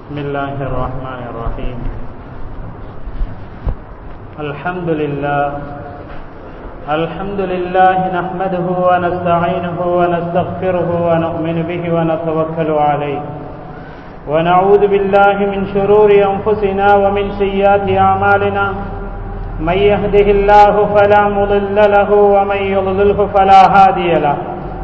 بسم الله الرحمن الرحيم الحمد لله الحمد لله نحمده ونستعينه ونستغفره ونؤمن به ونتوكل عليه ونعوذ بالله من شرور أنفسنا ومن سيئات أعمالنا من يهده الله فلا مضل له ومن يضلله فلا هادي له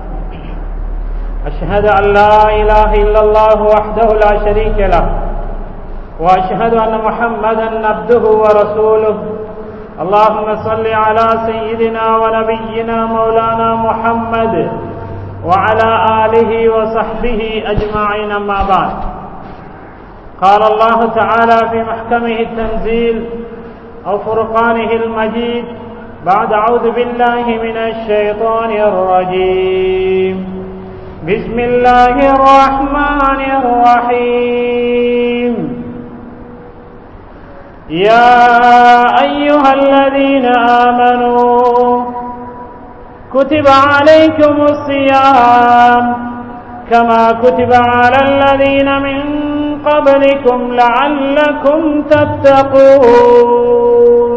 أشهد أن لا إله إلا الله وحده لا شريك له وأشهد أن محمدا عبده ورسوله اللهم صل على سيدنا ونبينا مولانا محمد وعلى آله وصحبه أجمعين ما بعد قال الله تعالى في محكمه التنزيل أو فرقانه المجيد بعد أعوذ بالله من الشيطان الرجيم بسم الله الرحمن الرحيم يا أيها الذين آمنوا كتب عليكم الصيام كما كتب على الذين من قبلكم لعلكم تتقون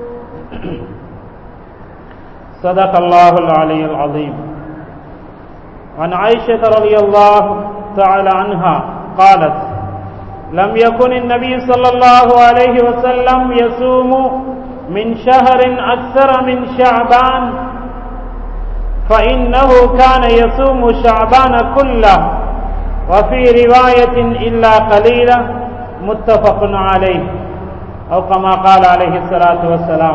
صدق الله العلي العظيم عن عائشة رضي الله تعالى عنها قالت لم يكن النبي صلى الله عليه وسلم يصوم من شهر أكثر من شعبان فإنه كان يصوم شعبان كله وفي رواية إلا قليلة متفق عليه أو كما قال عليه الصلاة والسلام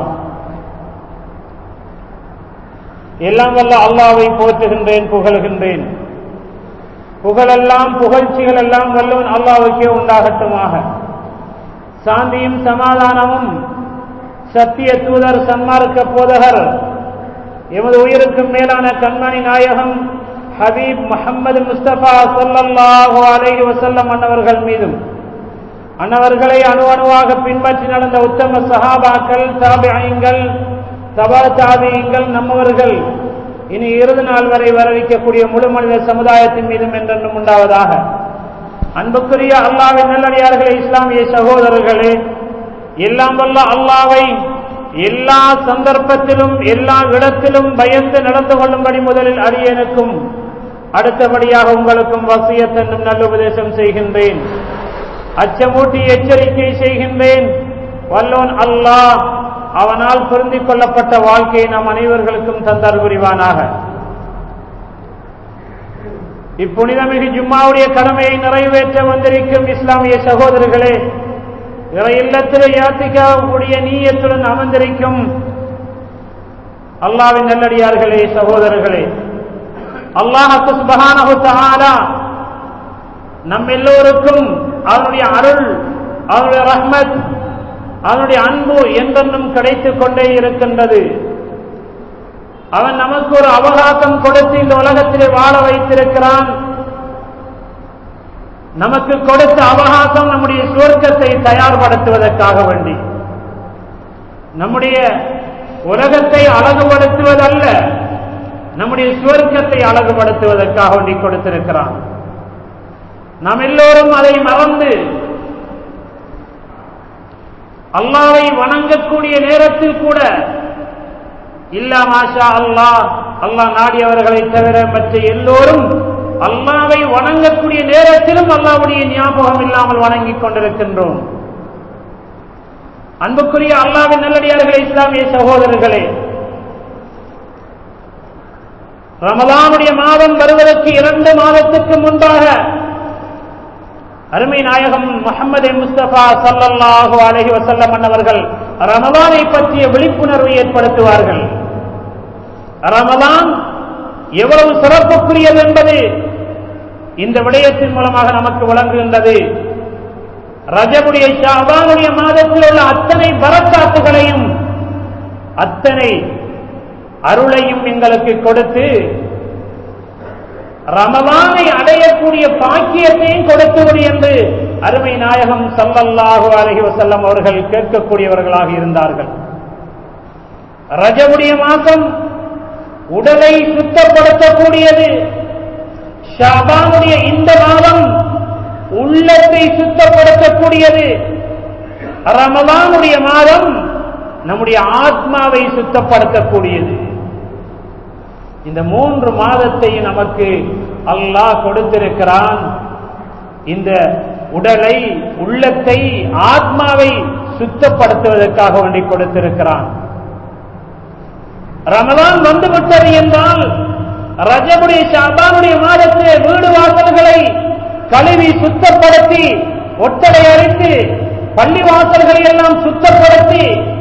எல்லாம் வல்ல அல்லாவை போற்றுகின்றேன் புகழ்கின்றேன் புகழெல்லாம் புகழ்ச்சிகள் எல்லாம் வல்லவன் அல்லாவுக்கே உண்டாகட்டுமாக சாந்தியும் சமாதானமும் சத்திய தூதர் சன்மார்க்க போதகர் எமது உயிருக்கும் மேலான கண்மணி நாயகம் ஹபீப் முகமது முஸ்தபா சொல்லல்லாஹு அலைஹி வசல்லம் அன்னவர்கள் மீதும் அன்னவர்களை அணு அணுவாக பின்பற்றி நடந்த உத்தம சஹாபாக்கள் தாபியங்கள் தபா தாபியங்கள் நம்மவர்கள் இனி இறுதி நாள் வரை வரவிக்கக்கூடிய முழு மனித சமுதாயத்தின் மீதும் என்றென்றும் உண்டாவதாக அன்புக்குரிய அல்லாவின் நல்லடியார்களே இஸ்லாமிய சகோதரர்களே எல்லாம் வல்ல அல்லாவை எல்லா சந்தர்ப்பத்திலும் எல்லா இடத்திலும் பயந்து நடந்து கொள்ளும்படி முதலில் அடியனுக்கும் அடுத்தபடியாக உங்களுக்கும் வசியத் என்னும் நல்ல உபதேசம் செய்கின்றேன் அச்சமூட்டி எச்சரிக்கை செய்கின்றேன் வல்லோன் அல்லாஹ் அவனால் பொருந்திக் கொள்ளப்பட்ட வாழ்க்கையை நம் அனைவர்களுக்கும் தந்தார் புரிவானாக இப்புனிதமிகு ஜும்மாவுடைய கடமையை நிறைவேற்ற வந்திருக்கும் இஸ்லாமிய சகோதரர்களே இவை இல்லத்தில் யாத்திக்காவுடைய நீயத்துடன் அமர்ந்திருக்கும் அல்லாவின் நல்லடியார்களே சகோதரர்களே அல்லாஹு சுபஹானஹு தஆலா நம் எல்லோருக்கும் அவனுடைய அருள் அவனுடைய ரஹ்மத் அவனுடைய அன்பு என்றென்றும் கிடைத்துக் கொண்டே இருக்கின்றது அவன் நமக்கு ஒரு அவகாசம் கொடுத்து இந்த உலகத்திலே வாழ வைத்திருக்கிறான் நமக்கு கொடுத்த அவகாசம் நம்முடைய சுவர்க்கத்தை தயார்படுத்துவதற்காக வேண்டி நம்முடைய உலகத்தை அழகுபடுத்துவதல்ல நம்முடைய சுவர்க்கத்தை அழகுபடுத்துவதற்காக வேண்டி கொடுத்திருக்கிறான் நாம் எல்லோரும் அதை மறந்து அல்லாவை வணங்கக்கூடிய நேரத்தில் கூட இல்லா மாஷா அல்லாஹ் அல்லாஹ் நாடியவர்களை தவிர மற்ற எல்லோரும் அல்லாவை வணங்கக்கூடிய நேரத்திலும் அல்லாவுடைய ஞாபகம் இல்லாமல் வணங்கிக் கொண்டிருக்கின்றோம் அன்புக்குரிய அல்லாவின் நல்லடியார்களே இஸ்லாமிய சகோதரர்களே ரமதானுடைய மாதம் வருவதற்கு இரண்டு மாதத்துக்கு முன்பாக அருமை நாயகம் முகமது முஸ்தபா சல்லல்லாஹு அலஹி வசல்லம் அன்னவர்கள் ரமலானை பற்றிய விழிப்புணர்வை ஏற்படுத்துவார்கள் ரமலான் எவ்வளவு சிறப்புக்குரியது என்பது இந்த விடயத்தின் மூலமாக நமக்கு வழங்குகின்றது ரஜபுடைய ஷாபானுடைய மாதத்தில் உள்ள அத்தனை பரக்காத்துகளையும் அத்தனை அருளையும் எங்களுக்கு கொடுத்து ரமலானை அடையக்கூடிய பாக்கியத்தையும் கொடுத்துவிடு என்று அருமை நாயகம் சல்லல்லாஹு அலஹி வசல்லம் அவர்கள் கேட்கக்கூடியவர்களாக இருந்தார்கள் ரஜவுடைய மாசம் உடலை சுத்தப்படுத்தக்கூடியது ஷாபானுடைய இந்த மாதம் உள்ளத்தை சுத்தப்படுத்த சுத்தப்படுத்தக்கூடியது ரமலானுடைய மாதம் நம்முடைய ஆத்மாவை சுத்தப்படுத்தக்கூடியது இந்த மூன்று மாதத்தை நமக்கு அல்லாஹ் கொடுத்திருக்கிறான் இந்த உடலை உள்ளத்தை ஆத்மாவை சுத்தப்படுத்துவதற்காக வேண்டி கொடுத்திருக்கிறான் ரமலான் வந்துவிட்டது என்றால் ரஜபுடைய ஷாபானுடைய மாதத்திலே வீடு வாசல்களை கழுவி சுத்தப்படுத்தி ஒட்டடை அரித்து பள்ளி வாசல்களை எல்லாம் சுத்தப்படுத்தி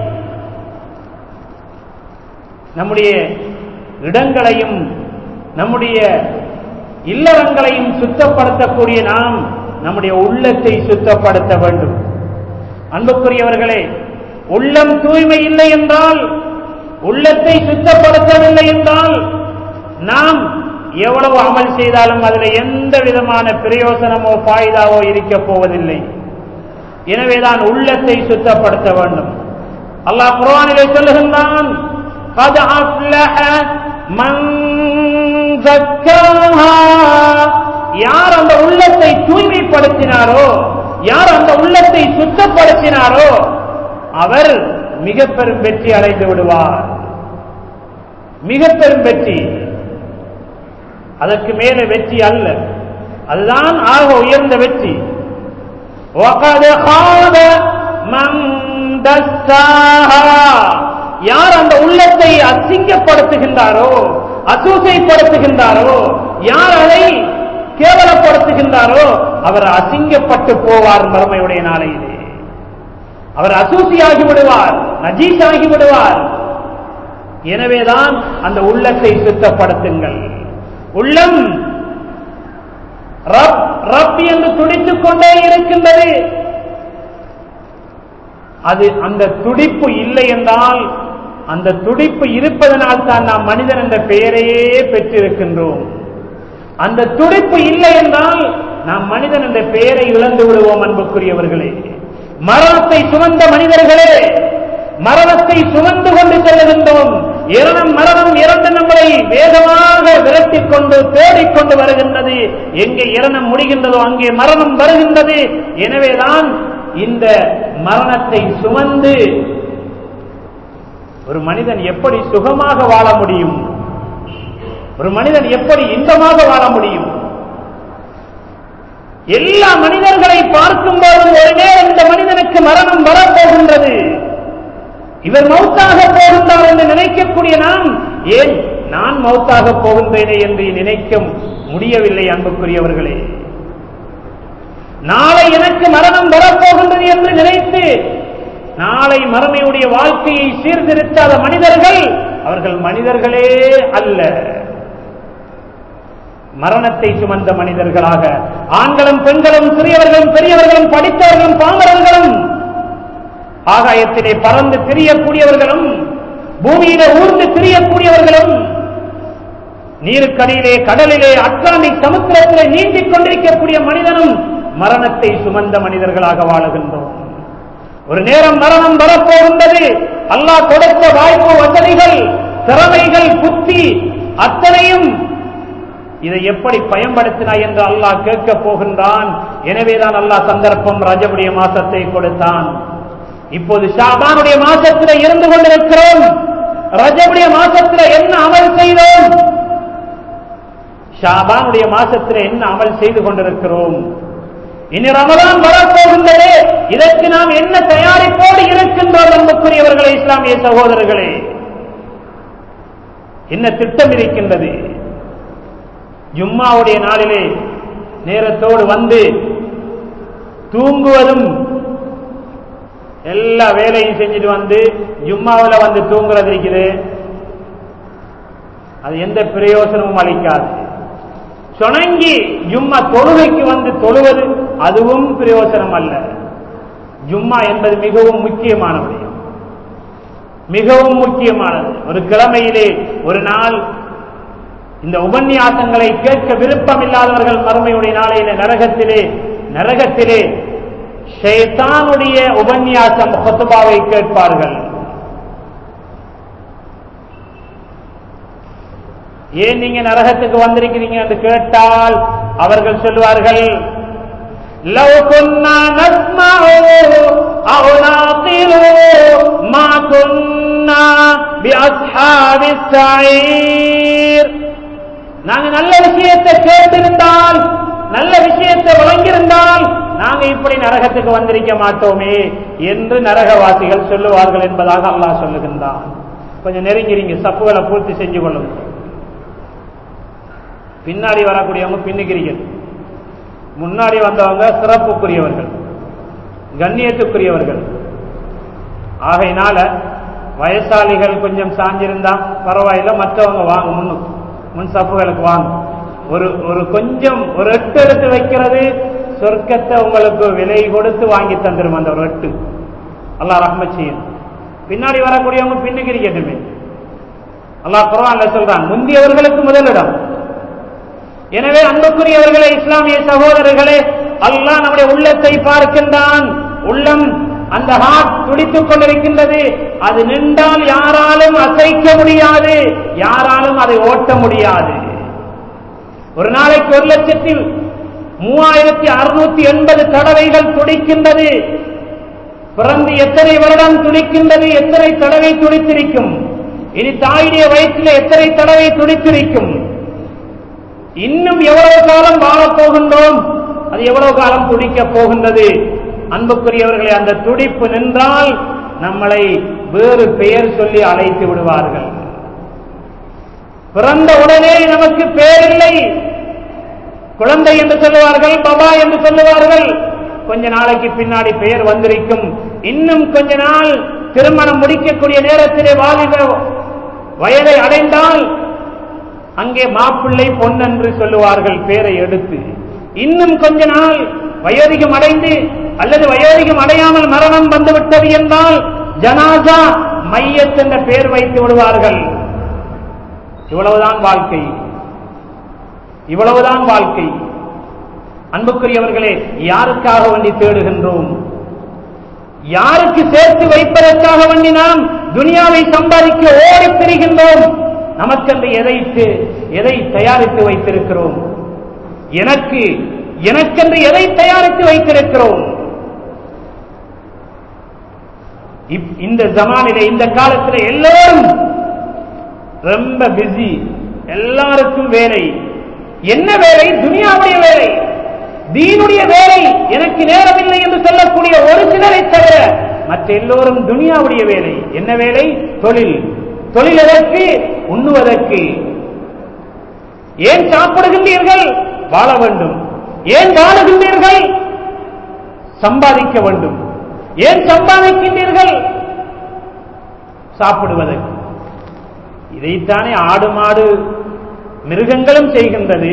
நம்முடைய இடங்களையும் நம்முடைய இல்லறங்களையும் சுத்தப்படுத்தக்கூடிய நாம் நம்முடைய உள்ளத்தை சுத்தப்படுத்த வேண்டும் அன்புக்குரியவர்களே உள்ளம் தூய்மை இல்லை என்றால் உள்ளத்தை சுத்தப்படுத்தவில்லை என்றால் நாம் எவ்வளவு அமல் செய்தாலும் அதில் எந்த விதமான பிரயோசனமோ பாய்தாவோ இருக்க போவதில்லை எனவேதான் உள்ளத்தை சுத்தப்படுத்த வேண்டும் அல்லாஹ் குர்ஆனிலே சொல்லுகின்றான் قد أفلح من زكاها யார் அந்த உள்ளத்தை தூய்மைப்படுத்தினாரோ யார் அந்த உள்ளத்தை சுத்தப்படுத்தினாரோ அவர் மிக பெரும் வெற்றி அடைந்து விடுவார் மிக பெரும் வெற்றி அதற்கு மேல வெற்றி அல்ல அதுதான் ஆக உயர்ந்த வெற்றி وَقَدْ خَابَ مَنْ دَسَّاهَا யார் அந்த உள்ளத்தை அசிங்கப்படுத்துகின்றாரோ அசூசைப்படுத்துகின்றாரோ யார் அதை கேவலப்படுத்துகின்றாரோ அவர் அசிங்கப்பட்டு போவார் மறுமையுடைய நாளையிலே அவர் அசூசியாகி விடுவார் நஜீஸாகி விடுவார் எனவேதான் அந்த உள்ளத்தை சுத்தப்படுத்துங்கள் உள்ளம் ரப் ரப் என்று துடித்துக் கொண்டே இருக்கின்றது அது அந்த துடிப்பு இல்லை என்றால் அந்த துடிப்பு இருப்பதனால் தான் நாம் மனிதன் என்ற பெயரையே பெற்றிருக்கின்றோம் அந்த துடிப்பு இல்லை என்றால் நாம் மனிதன் என்ற பெயரை இழந்து விடுவோம் அன்புக்குரியவர்களே மரணத்தை சுமந்த மனிதர்களே மரணத்தை சுமந்து கொண்டு செல்லுகின்றோம் இரணம் மரணம் இரண்டு நம்மளை வேகமாக விரட்டிக் கொண்டு தேடிக்கொண்டு வருகின்றது எங்கே இரணம் முடிகின்றதோ அங்கே மரணம் வருகின்றது எனவேதான் இந்த மரணத்தை சுமந்து ஒரு மனிதன் எப்படி சுகமாக வாழ முடியும் ஒரு மனிதன் எப்படி இன்பமாக வாழ முடியும் எல்லா மனிதர்களை பார்க்கும் போதும் ஒரு நேரம் இந்த மனிதனுக்கு மரணம் வரப்போகின்றது இவர் மௌத்தாக போகின்றார் என்று நினைக்கக்கூடிய நாம் ஏன் நான் மௌத்தாக போகின்றேனே என்று நினைக்க முடியவில்லை அன்புக்குரியவர்களே நாளை எனக்கு மரணம் வரப்போகின்றது என்று நினைத்து நாளை மறுமையுடைய வாழ்க்கையை சீர்திருத்தாத மனிதர்கள் அவர்கள் மனிதர்களே அல்ல மரணத்தை சுமந்த மனிதர்களாக ஆண்களும் பெண்களும் சிறியவர்களும் பெரியவர்களும் படித்தவர்களும் பாமரர்களும் ஆகாயத்திலே பறந்து திரியக்கூடியவர்களும் பூமியில ஊர்ந்து திரியக்கூடியவர்களும் நீருக்கடியிலே கடலிலே அட்லாண்டிக் சமுத்திரத்திலே நீந்திக் கொண்டிருக்கக்கூடிய மனிதனும் மரணத்தை சுமந்த மனிதர்களாக வாழுகின்றோம் ஒரு நேரம் மரணம் வரப்போகின்றது அல்லாஹ் கொடுத்த வாய்ப்பு வசதிகள் திறமைகள் புத்தி அத்தனையும் இதை எப்படி பயன்படுத்தினாய் என்று அல்லாஹ் கேட்க போகின்றான் எனவேதான் அல்லாஹ் சந்தர்ப்பம் ரஜபுடைய மாசத்தை கொடுத்தான் இப்போது ஷாபானுடைய மாசத்தில் இருந்து கொண்டிருக்கிறோம் ரஜபுடைய மாசத்தில் என்ன அமல் செய்தோம் ஷாபானுடைய மாசத்தில் என்ன அமல் செய்து கொண்டிருக்கிறோம் இனி ரமதான் வரப்போகின்றது இதற்கு நாம் என்ன தயாரிப்போடு இருக்கின்றோம் அன்புக்குரியவர்களே இஸ்லாமிய சகோதரர்களே என்ன திட்டம் இருக்கின்றது ஜும்மாவுடைய நாளிலே நேரத்தோடு வந்து தூங்குவதும் எல்லா வேலையும் செஞ்சுட்டு வந்து ஜும்மாவில் வந்து தூங்குறது இருக்குது அது எந்த பிரயோசனமும் அளிக்காது சொணங்கி ஜும்மா தொழுகைக்கு வந்து தொழுவது அதுவும் பிரயோசனம் அல்ல ஜும்மா என்பது மிகவும் முக்கியமான விடயம் மிகவும் முக்கியமானது ஒரு கிழமையிலே ஒரு நாள் இந்த உபன்யாசங்களை கேட்க விருப்பம் இல்லாதவர்கள் மறுமையுடைய நாளையில நரகத்திலே நரகத்திலே ஷேத்தானுடைய உபன்யாசம் ஹொத்துபாவை கேட்பார்கள் ஏன் நீங்க நரகத்துக்கு வந்திருக்கிறீங்க என்று கேட்டால் அவர்கள் சொல்வார்கள் لو كنا نسمع أو نعقل ما كنا بأصحاب السعير நாங்க நல்ல விஷயத்தை கேட்டிருந்தால் நல்ல விஷயத்தை வழங்கியிருந்தால் நாங்க இப்படி நரகத்துக்கு வந்திருக்க மாட்டோமே என்று நரகவாசிகள் சொல்லுவார்கள் என்பதாக அல்லாஹ் சொல்லுகின்றான் கொஞ்சம் நெருங்கிறீங்க சப்புகளை பூர்த்தி செஞ்சு கொள்ளுங்க பின்னாடி வரக்கூடியவங்க பின்னுக்கிறீர்கள் முன்னாடி வந்தவங்க சிறப்புக்குரியவர்கள் கண்ணியத்துக்குரியவர்கள் ஆகையினால வயசாளிகள் கொஞ்சம் சாஞ்சிருந்தா பரவாயில்ல மற்றவங்க வாங்க முன்னு முன் சப்புகளுக்கு வாங்க ஒரு ஒரு கொஞ்சம் ஒரு எட்டு எடுத்து வைக்கிறது சொர்க்கத்தை உங்களுக்கு விலை கொடுத்து வாங்கி தந்துடும் அந்த ஒரு எட்டு அல்லாஹ் ரஹ்மத் செய்யும் பின்னாடி வரக்கூடியவங்க பின்னுக்கு இருக்கட்டுமே அல்லாஹ் குரான்ல சொல்றான் முந்தியவர்களுக்கு முதலிடம் எனவே அன்புக்குரியவர்களே இஸ்லாமிய சகோதரர்களே அல்லாஹ் நம்முடைய உள்ளத்தை பார்க்கின்றான் உள்ளம் அந்த ஹார்ட் துடித்துக் கொண்டிருக்கின்றது அது நின்றால் யாராலும் அசைக்க முடியாது யாராலும் அதை ஓட்ட முடியாது ஒரு நாளைக்கு ஒரு லட்சத்தி மூவாயிரத்தி அறுநூத்தி எண்பது தடவைகள் துடிக்கின்றது பிறந்து எத்தனை வருடம் துடிக்கின்றது எத்தனை தடவை துடித்திருக்கும் இனி தாயுடைய வயிற்றில் எத்தனை தடவை துடித்திருக்கும் இன்னும் எவ்வளவு காலம் வாழப் போகின்றோம் அது எவ்வளவு காலம் துடிக்கப் போகின்றது அன்புக்குரியவர்களை அந்த துடிப்பு நின்றால் நம்மளை வேறு பெயர் சொல்லி அழைத்து விடுவார்கள் பிறந்த உடனே நமக்கு பேர் இல்லை குழந்தை என்று சொல்லுவார்கள் பபா என்று சொல்லுவார்கள் கொஞ்ச நாளைக்கு பின்னாடி பெயர் வந்திருக்கும் இன்னும் கொஞ்ச நாள் திருமணம் முடிக்கக்கூடிய நேரத்திலே வாலிப வயதை அடைந்தால் அங்கே மாப்பிள்ளை பொன்னென்று சொல்லுவார்கள் பேரை எடுத்து இன்னும் கொஞ்ச நாள் வயோதிகம் அடைந்து அல்லது வயோதிகம் அடையாமல் மரணம் வந்துவிட்டது என்றால் ஜனாசா மையத் என்ற பெயர் வைத்து விடுவார்கள் இவ்வளவுதான் வாழ்க்கை இவ்வளவுதான் வாழ்க்கை அன்புக்குரியவர்களே யாருக்காக வேண்டி தேடுகின்றோம் யாருக்கு சேர்த்து வைப்பதற்காக வேண்டி நாம் துனியாவை சம்பாதிக்க ஓடி திரிகின்றோம் நமக்கென்று எதை எதை தயாரித்து வைத்திருக்கிறோம் எனக்கு எனக்கென்று எதை தயாரித்து வைத்திருக்கிறோம் இந்த ஜமானிலே இந்த காலத்தில் எல்லோரும் ரொம்ப பிஸி எல்லாருக்கும் வேலை என்ன வேலை துனியாவுடைய வேலை தீனுடைய வேலை எனக்கு நேரமில்லை என்று சொல்லக்கூடிய ஒரு சிலரை தவிர மற்ற எல்லோரும் துனியாவுடைய வேலை என்ன வேலை தொழில் தொழில் எதற்கு உண்ணுவதற்கு ஏன் சாப்பிடுகின்றீர்கள் வாழ வேண்டும் ஏன் வாழுகின்றீர்கள் சம்பாதிக்க வேண்டும் ஏன் சம்பாதிக்கின்றீர்கள் சாப்பிடுவதற்கு இதைத்தானே ஆடு மாடு மிருகங்களும் செய்கின்றது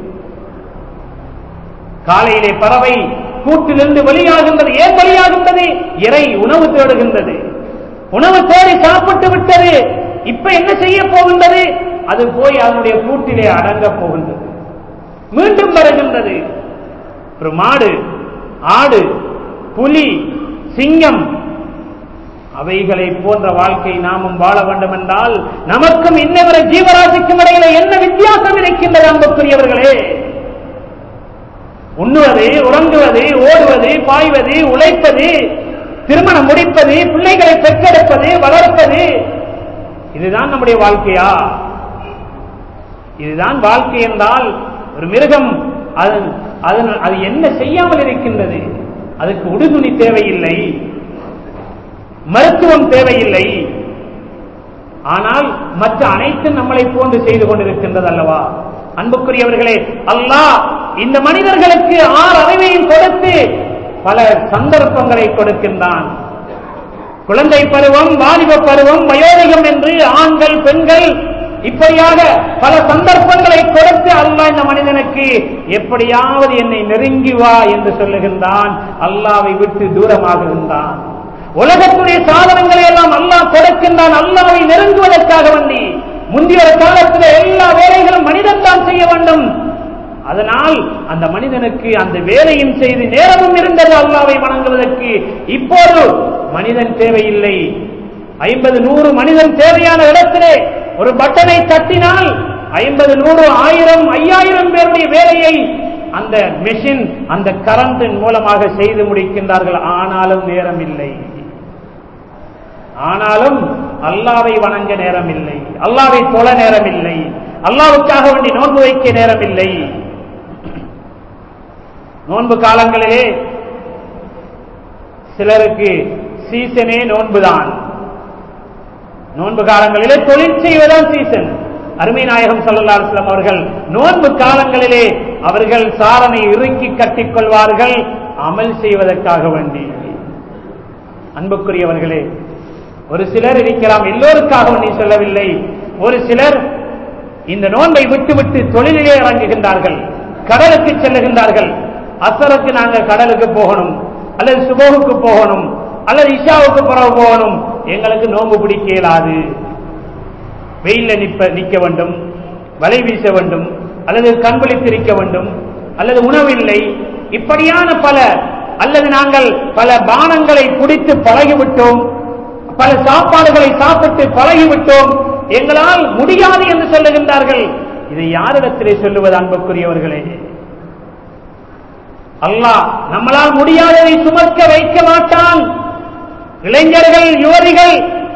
காலையிலே பறவை கூட்டிலிருந்து வெளியாகின்றது ஏன் வெளியாகின்றது இறை உணவு தேடுகின்றது உணவு தேடி சாப்பிட்டு விட்டது இப்ப என்ன செய்ய போகின்றது அது போய் அதனுடைய கூட்டிலே அடங்க போகின்றது மீண்டும் வருகின்றது ஒரு மாடு ஆடு புலி சிங்கம் அவைகளை போன்ற வாழ்க்கை நாமும் வாழ வேண்டும் என்றால் நமக்கும் இன்னவரை ஜீவராசிக்கும் இடையில என்ன வித்தியாசம் இருக்கின்றது அன்புக்குரியவர்களே உண்ணுவது உறங்குவது ஓடுவது பாய்வது உழைப்பது திருமணம் முடிப்பது பிள்ளைகளை பெற்றெடுப்பது வளர்ப்பது இதுதான் நம்முடைய வாழ்க்கையா இதுதான் வாழ்க்கை என்றால் ஒரு மிருகம் அது அது என்ன செய்யாமல் இருக்கின்றது அதுக்கு உடுதுணி தேவையில்லை மருத்துவம் தேவையில்லை ஆனால் மற்ற அனைத்தும் நம்மளை போன்று செய்து கொண்டிருக்கின்றது அல்லவா அன்புக்குரியவர்களே அல்லாஹ் இந்த மனிதர்களுக்கு ஆறு அறிவையும் கொடுத்து பல சந்தர்ப்பங்களை கொடுக்கின்றான் குழந்தை பருவம் வாலிப பருவம் வயோதிகம் என்று ஆண்கள் பெண்கள் இப்படியாக பல சந்தர்ப்பங்களை கொடுத்து அல்லாஹ் இந்த மனிதனுக்கு எப்படியாவது என்னை நெருங்கி வா என்று சொல்லுகின்றான் அல்லாவை விட்டு தூரமாகுகின்றான் உலகத்துடைய சாதனங்களை எல்லாம் அல்லாஹ் கொடுக்கின்றான் அல்லாவை நெருங்குவதற்காக வேண்டி முந்தைய ஒரு காலத்தில் எல்லா வேலைகளும் மனிதன் தான் செய்ய வேண்டும் அதனால் அந்த மனிதனுக்கு அந்த வேலையும் செய்து நேரமும் இருந்தது அல்லாவை வணங்குவதற்கு இப்போது மனிதன் தேவையில்லை ஐம்பது நூறு மனிதன் தேவையான இடத்திலே ஒரு பட்டனை தட்டினால் ஐம்பது நூறு ஆயிரம் ஐயாயிரம் பேருடைய வேலையை அந்த மெஷின் அந்த கரண்டின் மூலமாக செய்து முடிக்கின்றார்கள் ஆனாலும் நேரம் இல்லை ஆனாலும் அல்லாவை வணங்க நேரம் இல்லை அல்லாவை தொழ நேரம் இல்லை அல்லாவுக்காக வேண்டி நோன்பு வைக்க நேரம் இல்லை நோன்பு காலங்களிலே சிலருக்கு சீசனே நோன்புதான் நோன்பு காலங்களிலே தொழில் செய்வதுதான் சீசன் அருமை நாயகம் சல்லாஸ்லாம் அவர்கள் நோன்பு காலங்களிலே அவர்கள் சாரனை இறுக்கி கட்டிக்கொள்வார்கள் அமல் செய்வதற்காக வேண்டி அன்புக்குரியவர்களே ஒரு சிலர் இருக்கலாம் எல்லோருக்காக வேண்டி சொல்லவில்லை ஒரு சிலர் இந்த நோன்பை விட்டுவிட்டு தொழிலிலே இறங்குகின்றார்கள் கடலுக்கு செல்லுகின்றார்கள் அசருக்கு நாங்கள் கடலுக்கு போகணும் அல்லது சுபோகுக்கு போகணும் அல்லது இஷாவுக்கு பிறகு போகணும் எங்களுக்கு நோன்பு பிடிக்க இயலாது வெயில நிற்ப நிற்க வேண்டும் வலை வீச வேண்டும் அல்லது கண்பளித்திருக்க வேண்டும் அல்லது உணவில்லை இப்படியான பல அல்லது நாங்கள் பல பானங்களை குடித்து பழகிவிட்டோம் பல சாப்பாடுகளை சாப்பிட்டு பழகிவிட்டோம் எங்களால் முடியாது என்று சொல்லுகின்றார்கள் இதை யாரிடத்திலே சொல்லுவது அன்புக்குரியவர்களே அல்லாஹ் நம்மளால் முடியாததை சுமக்க வைக்க மாட்டான் இளைஞர்கள் யுவதிகள்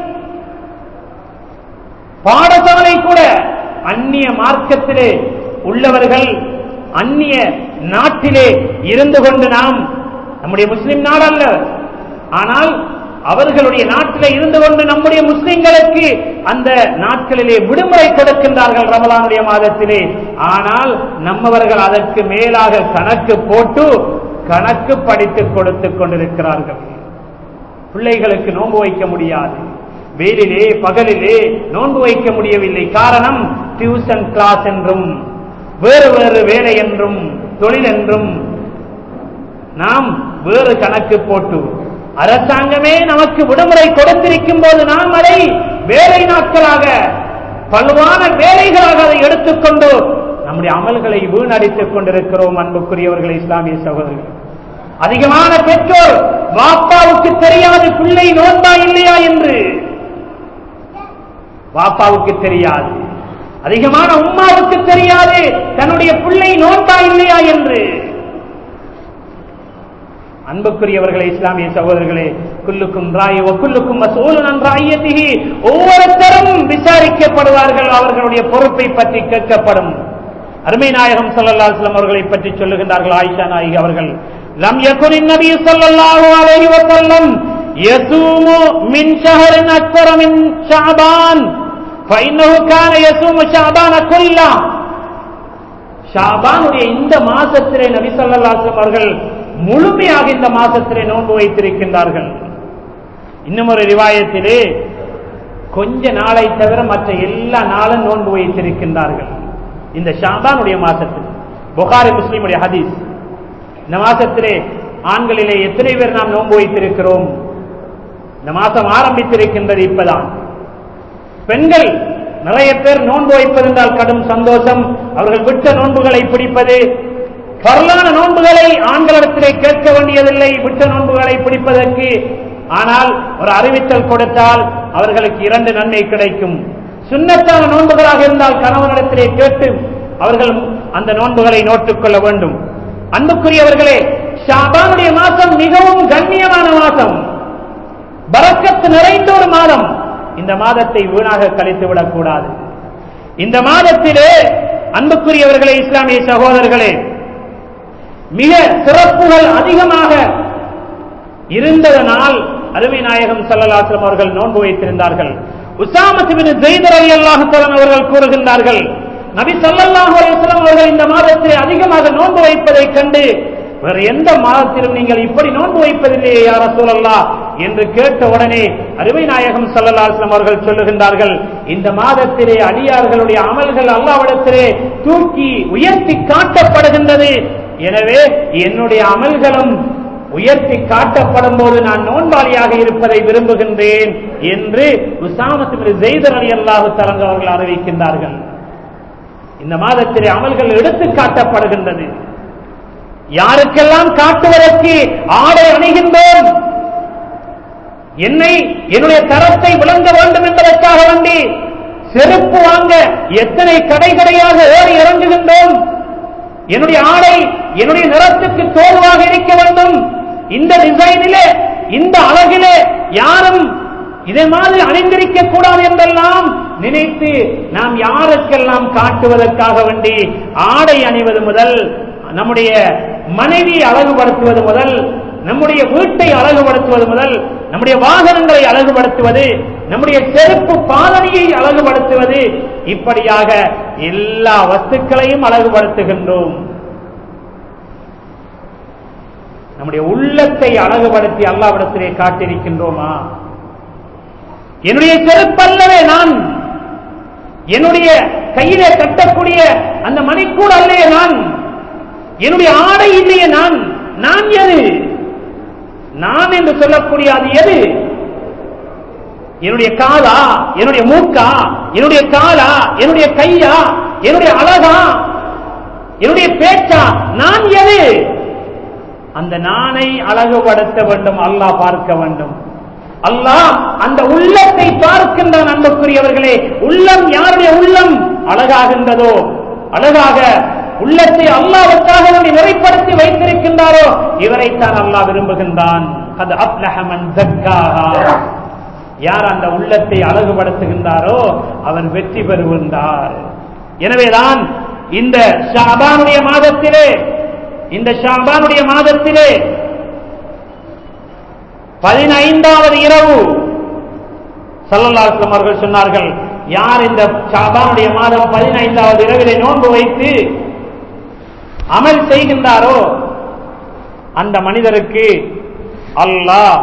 பாடசாலை கூட அந்நிய மார்க்கத்திலே உள்ளவர்கள் அந்நிய நாட்டிலே இருந்து கொண்டு நாம் நம்முடைய முஸ்லிம் நாடு அல்ல ஆனால் அவர்களுடைய நாட்டிலே இருந்து கொண்டு நம்முடைய முஸ்லிம்களுக்கு அந்த நாட்களிலே விடுமுறை கொடுக்கின்றார்கள் ரமலானுடைய மாதத்திலே ஆனால் நம்மவர்கள் அதற்கு மேலாக கணக்கு போட்டு கணக்கு படித்துக் கொடுத்துக் கொண்டிருக்கிறார்கள் பிள்ளைகளுக்கு நோன்பு வைக்க முடியாது வெயிலிலே பகலிலே நோன்பு வைக்க முடியவில்லை காரணம் டியூஷன் கிளாஸ் என்றும் வேறு வேறு வேலை என்றும் தொழில் என்றும் நாம் வேறு கணக்கு போட்டு அரசாங்கமே நமக்கு விடுமுறை கொடுத்திருக்கும் போது நாம் அதை வேலை நாட்களாக பல்வான வேலைகளாக அதை எடுத்துக்கொண்டு நம்முடைய அமல்களை வீணடித்துக் கொண்டிருக்கிறோம் அன்புக்குரியவர்கள் இஸ்லாமிய சகோதரர்கள் அதிகமான பெற்றோர் வாப்பாவுக்கு தெரியாது பிள்ளை நோன்பா இல்லையா என்று வாப்பாவுக்கு தெரியாது அதிகமான உம்மாவுக்கு தெரியாது தன்னுடைய பிள்ளை நோன்பா இல்லையா என்று அன்புக்குரியவர்களே இஸ்லாமிய சகோதரர்களே குல்லுக்கும் ராய் ஒக்குல்லுக்கும் மசூலன் ராயத்திகி ஒவ்வொருத்தரும் விசாரிக்கப்படுவார்கள் அவர்களுடைய பொறுப்பை பற்றி கேட்கப்படும் அருமை நாயகம் சல்லல்லாஸ்லம் அவர்களை பற்றி சொல்லுகின்றார்கள் ஆயிஷா நாயகி அவர்கள் லம் யகுனின் நபி ஸல்லல்லாஹு அலைஹி வஸல்லம் யசூமு மின் ஷஹரின் அக்ஸர மின் ஷஅபான் فإنه كان يصوم شعبان كله ஷாபானுடைய இந்த மாசத்திலே நபி ஸல்லல்லாஹு அலைஹி அவர்கள் முழுமையாக இந்த மாசத்திலே நோன்பு வைத்திருக்கின்றார்கள் இன்னும் ஒரு ரிவாயத்திலே கொஞ்ச நாளை தவிர மற்ற எல்லா நாளும் நோன்பு வைத்திருக்கின்றார்கள் இந்த ஷாபானுடைய மாசத்தில் புகாரி முஸ்லீமுடைய ஹதீஸ் இந்த மாசத்திலே ஆண்களிலே எத்தனை பேர் நாம் நோன்பு வைத்திருக்கிறோம் இந்த மாசம் ஆரம்பித்திருக்கின்றது இப்பதான் பெண்கள் நிறைய பேர் நோன்பு வைப்பது என்றால் கடும் சந்தோஷம் அவர்கள் விட்ட நோன்புகளை பிடிப்பது பரலான நோன்புகளை ஆண்களிடத்திலே கேட்க வேண்டியதில்லை விட்ட நோன்புகளை பிடிப்பதற்கு ஆனால் ஒரு அறிவித்தல் கொடுத்தால் அவர்களுக்கு இரண்டு நன்மை கிடைக்கும் சுண்ணத்தான நோன்புகளாக இருந்தால் கணவனிடத்திலே கேட்டு அவர்கள் அந்த நோன்புகளை நோட்டுக் கொள்ள வேண்டும் அன்புக்குரியவர்களே ஷாபானுடைய மாதம் மிகவும் கண்ணியமான மாதம் பரக்கத்து நிறைந்த ஒரு மாதம் இந்த மாதத்தை வீணாக கழித்து விடக்கூடாது இந்த மாதத்திலே அன்புக்குரியவர்களே இஸ்லாமிய சகோதரர்களே மிக சிறப்புகள் அதிகமாக இருந்ததனால் அருமை நாயகம் சல்லலாசலம் அவர்கள் நோன்பு வைத்திருந்தார்கள் உசாமத்தின் ஜெய்தர் அலி அல்லாஹலன் அவர்கள் கூறுகின்றார்கள் நபி சல்லல்லாஹு அலிஸ்லாம் அவர்கள் இந்த மாதத்தில் அதிகமாக நோன்பு வைப்பதைக் கண்டு வேறு எந்த மாதத்திலும் நீங்கள் இப்படி நோன்பு வைப்பதில்லையே யார சூழல்லா என்று கேட்ட உடனே அருமை நாயகம் சல்லல்லாஸ்லாம் அவர்கள் சொல்லுகின்றார்கள் இந்த மாதத்திலே அடியார்களுடைய அமல்கள் அல்லாவிடத்திலே தூக்கி உயர்த்தி காட்டப்படுகின்றது எனவே என்னுடைய அமல்களும் உயர்த்தி காட்டப்படும் போது நான் நோன்பாளியாக இருப்பதை விரும்புகின்றேன் என்று உசாமத்து ஜெய்தர் அலி அல்லாஹு தலங்க அவர்கள் அறிவிக்கின்றார்கள் இந்த மாதத்திலே அமல்கள் எடுத்து காட்டப்படுகின்றது யாருக்கெல்லாம் காட்டுவதற்கு ஆடை அணிகின்றோம் என்னை என்னுடைய தரத்தை விளங்க வேண்டும் என்பதற்காக வேண்டி செருப்பு வாங்க எத்தனை கடை கடையாக ஓடி இறங்குகின்றோம் என்னுடைய ஆடை என்னுடைய நிறத்துக்கு தோல்வாக இருக்க வேண்டும் இந்த டிசைனிலே இந்த அழகிலே யாரும் இதே மாதிரி அணிந்திருக்க கூடாது என்றெல்லாம் நினைத்து நாம் யாருக்கெல்லாம் காட்டுவதற்காக வேண்டி ஆடை அணிவது முதல் நம்முடைய மனைவியை அழகுபடுத்துவது முதல் நம்முடைய வீட்டை அழகுபடுத்துவது முதல் நம்முடைய வாகனங்களை அழகுபடுத்துவது நம்முடைய செருப்பு பாதனையை அழகுபடுத்துவது இப்படியாக எல்லா வஸ்துக்களையும் அழகுபடுத்துகின்றோம் நம்முடைய உள்ளத்தை அழகுபடுத்தி அல்லாவிடத்திலே காட்டியிருக்கின்றோமா என்னுடைய செருப்பல்லவே நான் என்னுடைய கையிலே கட்டக்கூடிய அந்த மணிக்கூட அல்லையே நான் என்னுடைய ஆடை இல்லையே நான் நான் எது நான் என்று சொல்லக்கூடிய அது எது என்னுடைய காலா என்னுடைய மூக்கா என்னுடைய காலா என்னுடைய கையா என்னுடைய அழகா என்னுடைய பேச்சா நான் எது அந்த நானை அழகுபடுத்த வேண்டும் அல்லாஹ் பார்க்க வேண்டும் அல்லாஹ் அந்த உள்ளத்தை பார்க்கின்றான் அன்புக்குரியவர்களே உள்ளம் யாருடைய உள்ளம் அழகாகின்றதோ அழகாக உள்ளத்தை அல்லாவுக்காக வேண்டி நிறைப்படுத்தி வைத்திருக்கின்றாரோ இவரைத்தான் அல்லாஹ் விரும்புகின்றான் அது அப்லஹமன் ஜக்காஹா யார் அந்த உள்ளத்தை அழகுபடுத்துகின்றாரோ அவர் வெற்றி பெறுகின்றார் எனவேதான் இந்த ஷாபானுடைய மாதத்திலே இந்த ஷாபானுடைய மாதத்திலே பதினைந்தாவது இரவு சல்லல்லாஸ்லம் அவர்கள் சொன்னார்கள் யார் இந்த ஷாபானுடைய மாதம் பதினைந்தாவது இரவிலே நோன்பு வைத்து அமல் செய்கின்றாரோ அந்த மனிதருக்கு அல்லாஹ்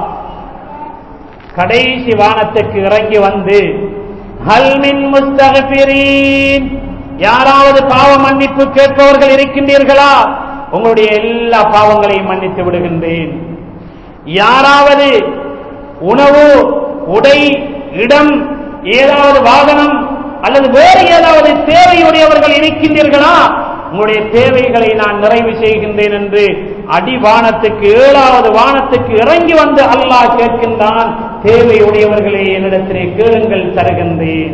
கடைசி வானத்துக்கு இறங்கி வந்து ஹல்மின் முஸ்தகபிரீன் யாராவது பாவ மன்னிப்பு கேட்பவர்கள் இருக்கின்றீர்களா உங்களுடைய எல்லா பாவங்களையும் மன்னித்து விடுகின்றேன் யாராவது உணவு உடை இடம் ஏதாவது வாகனம் அல்லது வேறு ஏதாவது தேவையுடையவர்கள் இருக்கின்றீர்களா உங்களுடைய தேவைகளை நான் நிறைவு செய்கின்றேன் என்று அடி வானத்துக்கு ஏழாவது வானத்துக்கு இறங்கி வந்து அல்லாஹ் கேட்கின்றான் தேவையுடையவர்களே என்னிடத்திலே கேளுங்கள் தருகின்றேன்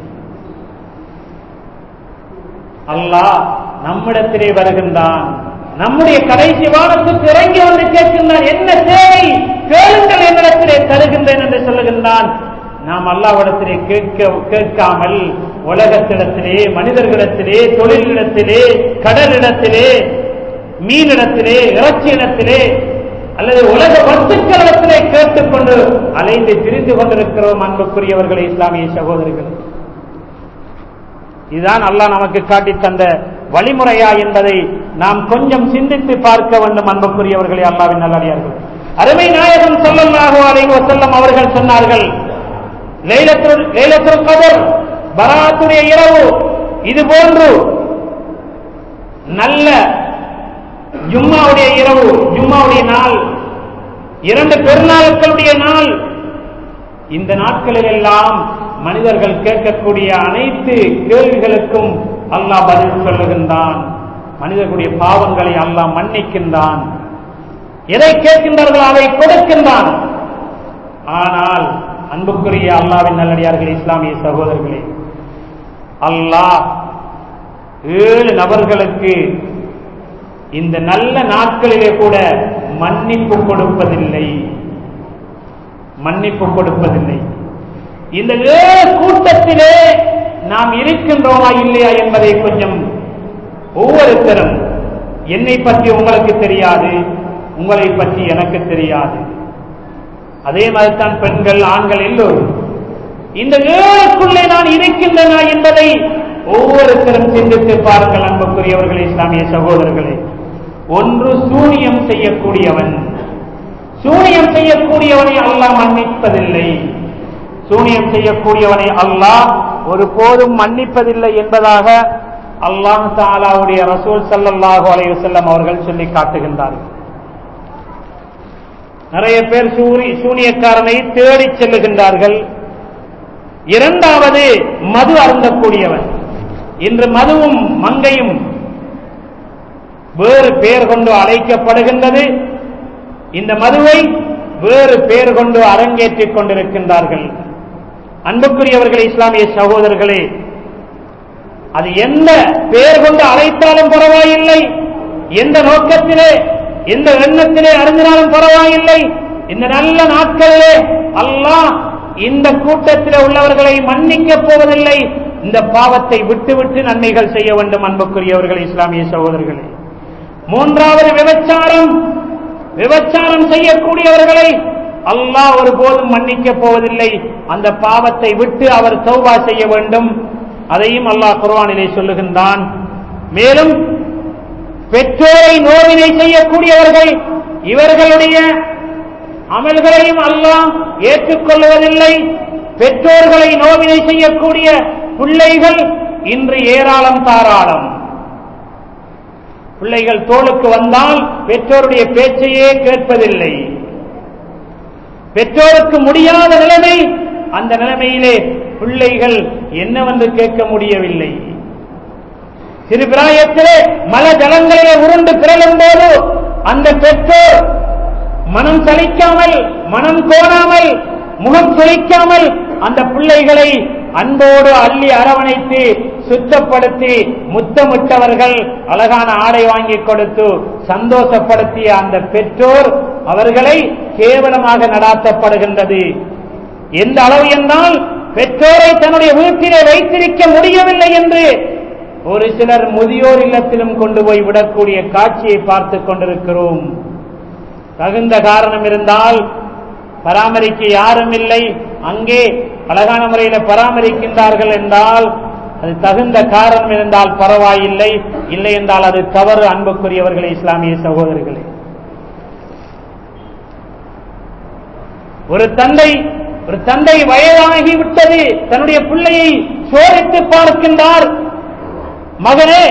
அல்லாஹ் நம்மிடத்திலே வருகின்றான் நம்முடைய கடைசி வானத்துக்கு இறங்கி வந்து கேட்கின்றான் என்ன தேவை கேளுங்கள் என்னிடத்திலே தருகின்றேன் என்று சொல்லுகின்றான் நாம் அல்லாவிடத்திலே கேட்க கேட்காமல் உலகத்திடத்திலே மனிதர்களிடத்திலே தொழிலிடத்திலே கடலிடத்திலே மீனிடத்திலே இறைச்சியிடத்திலே அல்லது உலக வஸ்துக்களிடத்திலே கேட்டுக்கொண்டு அலைந்து திரிந்து கொண்டிருக்கிறோம் அன்புக்குரியவர்களே இஸ்லாமிய சகோதரர்கள் இதுதான் அல்லாஹ் நமக்கு காட்டி தந்த வழிமுறையா என்பதை நாம் கொஞ்சம் சிந்தித்து பார்க்க வேண்டும் அன்புக்குரியவர்களே அல்லாவின் நல்லடியார்கள் அருமை நாயகம் சொல்லல்லாஹு அலைஹி வஸல்லம் அவர்கள் சொன்னார்கள் லைலத்துல் லைலத்துல் கதர் பராத்துடைய இரவு இது போன்று நல்ல ஜும்மாவுடைய இரவு ஜும்மாவுடைய நாள் இரண்டு பெருநாட்களுடைய நாள் இந்த நாட்களில் எல்லாம் மனிதர்கள் கேட்கக்கூடிய அனைத்து கேள்விகளுக்கும் அல்லாஹ் பதில் சொல்லுகின்றான் மனிதர்களுடைய பாவங்களை அல்லாஹ் மன்னிக்கின்றான் எதை கேட்கின்றார்களோ அதை கொடுக்கின்றான் ஆனால் அன்புக்குரிய அல்லாவின் நல்லடியார்கள் இஸ்லாமிய சகோதரர்களே அல்லாஹ் ஏழு நபர்களுக்கு இந்த நல்ல நாட்களிலே கூட மன்னிப்பு கொடுப்பதில்லை மன்னிப்பு கொடுப்பதில்லை இந்த ஏழு கூட்டத்திலே நாம் இருக்கின்றோமா இல்லையா என்பதை கொஞ்சம் ஒவ்வொருத்தரும் என்னை பற்றி உங்களுக்கு தெரியாது உங்களை பற்றி எனக்கு தெரியாது அதே மாதிரி தான் பெண்கள் ஆண்கள் எல்லோரும் இந்த ஏழுக்குள்ளே நான் இருக்கின்றன என்பதை ஒவ்வொருத்தரும் சிந்தித்து பாருங்கள் அன்புக்குரியவர்களே இஸ்லாமிய சகோதரர்களே ஒன்று சூனியம் செய்யக்கூடியவன் சூனியம் செய்யக்கூடியவனை அல்லாஹ் மன்னிப்பதில்லை சூனியம் செய்யக்கூடியவனை அல்லாஹ் ஒருபோதும் மன்னிப்பதில்லை என்பதாக அல்லாஹ் தாலாவுடைய ரசூல் சல்லல்லாஹு அலைஹி வஸல்லம் அவர்கள் சொல்லி காட்டுகின்றார்கள் நிறைய பேர் சூரி சூனியக்காரனை தேடி செல்லுகின்றார்கள் இரண்டாவது மது அருந்தக்கூடியவன் இன்று மதுவும் மங்கையும் வேறு பெயர் கொண்டு அழைக்கப்படுகின்றது இந்த மதுவை வேறு பெயர் கொண்டு அரங்கேற்றிக் கொண்டிருக்கின்றார்கள் அன்புக்குரியவர்களே இஸ்லாமிய சகோதரர்களே அது எந்த பெயர் கொண்டு அழைத்தாலும் பரவாயில்லை எந்த நோக்கத்திலே எந்த எண்ணத்திலே அறிஞ்சினாலும் பரவாயில்லை இந்த நல்ல நாட்களிலே அல்லாஹ் இந்த கூட்டத்தில் உள்ளவர்களை மன்னிக்கப் போவதில்லை இந்த பாவத்தை விட்டுவிட்டு நன்மைகள் செய்ய வேண்டும் அன்புக்குரியவர்கள் இஸ்லாமிய சகோதரர்களே மூன்றாவது விபச்சாரம் விபச்சாரம் செய்யக்கூடியவர்களை அல்லாஹ் ஒருபோதும் மன்னிக்கப் போவதில்லை அந்த பாவத்தை விட்டு அவர் தௌபா செய்ய வேண்டும் அதையும் அல்லாஹ் குர்ஆனிலே சொல்லுகின்றான் மேலும் பெற்றோரை நோவினை செய்யக்கூடியவர்கள் இவர்களுடைய அமல்களையும் அல்லாஹ் ஏற்றுக்கொள்வதில்லை பெற்றோர்களை நோவினை செய்யக்கூடிய பிள்ளைகள் இன்று ஏராளம் தாராளம் பிள்ளைகள் தோளுக்கு வந்தால் பெற்றோருடைய பேச்சையே கேட்பதில்லை பெற்றோருக்கு முடியாத நிலைமை அந்த நிலைமையிலே பிள்ளைகள் என்னவென்று கேட்க முடியவில்லை சிறு பிராயத்திலே மல ஜலங்களிலே உருண்டு பிறழும் போது அந்த பெற்றோர் மனம் சலிக்காமல் மனம் கோணாமல் முகம் சுழிக்காமல் அந்த பிள்ளைகளை அன்போடு அள்ளி அரவணைத்து சுத்தப்படுத்தி முத்தமிட்டவர்கள் அழகான ஆடை வாங்கி கொடுத்து சந்தோஷப்படுத்திய அந்த பெற்றோர் அவர்களை கேவலமாக நடாத்தப்படுகின்றது எந்த அளவு என்றால் பெற்றோரை தன்னுடைய வீட்டிலே வைத்திருக்க முடியவில்லை என்று ஒரு சிலர் முதியோர் இல்லத்திலும் கொண்டு போய் விடக்கூடிய காட்சியை பார்த்துக் கொண்டிருக்கிறோம் தகுந்த காரணம் இருந்தால் பராமரிக்க யாரும் இல்லை அங்கே அழகான முறையில் பராமரிக்கின்றார்கள் என்றால் அது தகுந்த காரணம் இருந்தால் பரவாயில்லை இல்லை என்றால் அது தவறு அன்புக்குரியவர்களே இஸ்லாமிய சகோதரர்களே ஒரு தந்தை ஒரு தந்தை வயதாகி விட்டது தன்னுடைய பிள்ளையை சோதித்து பார்க்கின்றார் மகனே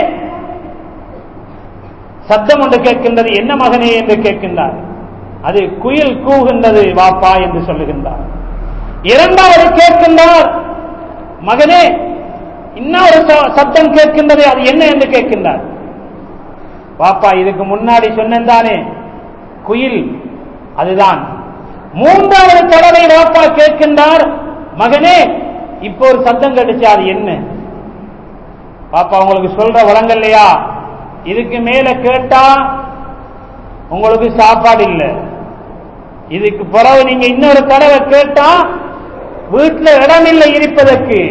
சத்தம் ஒன்று கேட்கின்றது என்ன மகனே என்று கேட்கின்றார் அது குயில் கூகின்றது வாப்பா என்று சொல்லுகின்றார் இரண்டாவது கேட்கின்றார் மகனே இன்னொரு சத்தம் கேட்கின்றது அது என்ன என்று கேட்கின்றார் பாப்பா இதுக்கு முன்னாடி சொன்னேன் குயில் அதுதான் மூன்றாவது தடவை வாப்பா கேட்கின்றார் மகனே இப்போ ஒரு சத்தம் கேட்டுச்சு அது என்ன பாப்பா உங்களுக்கு சொல்ற வழங்கல்லையா இதுக்கு மேல கேட்டா உங்களுக்கு சாப்பாடு இல்லை இதுக்கு பிறகு நீங்க இன்னொரு தடவை கேட்டா வீட்டில் இடமில்லை இருப்பதற்கு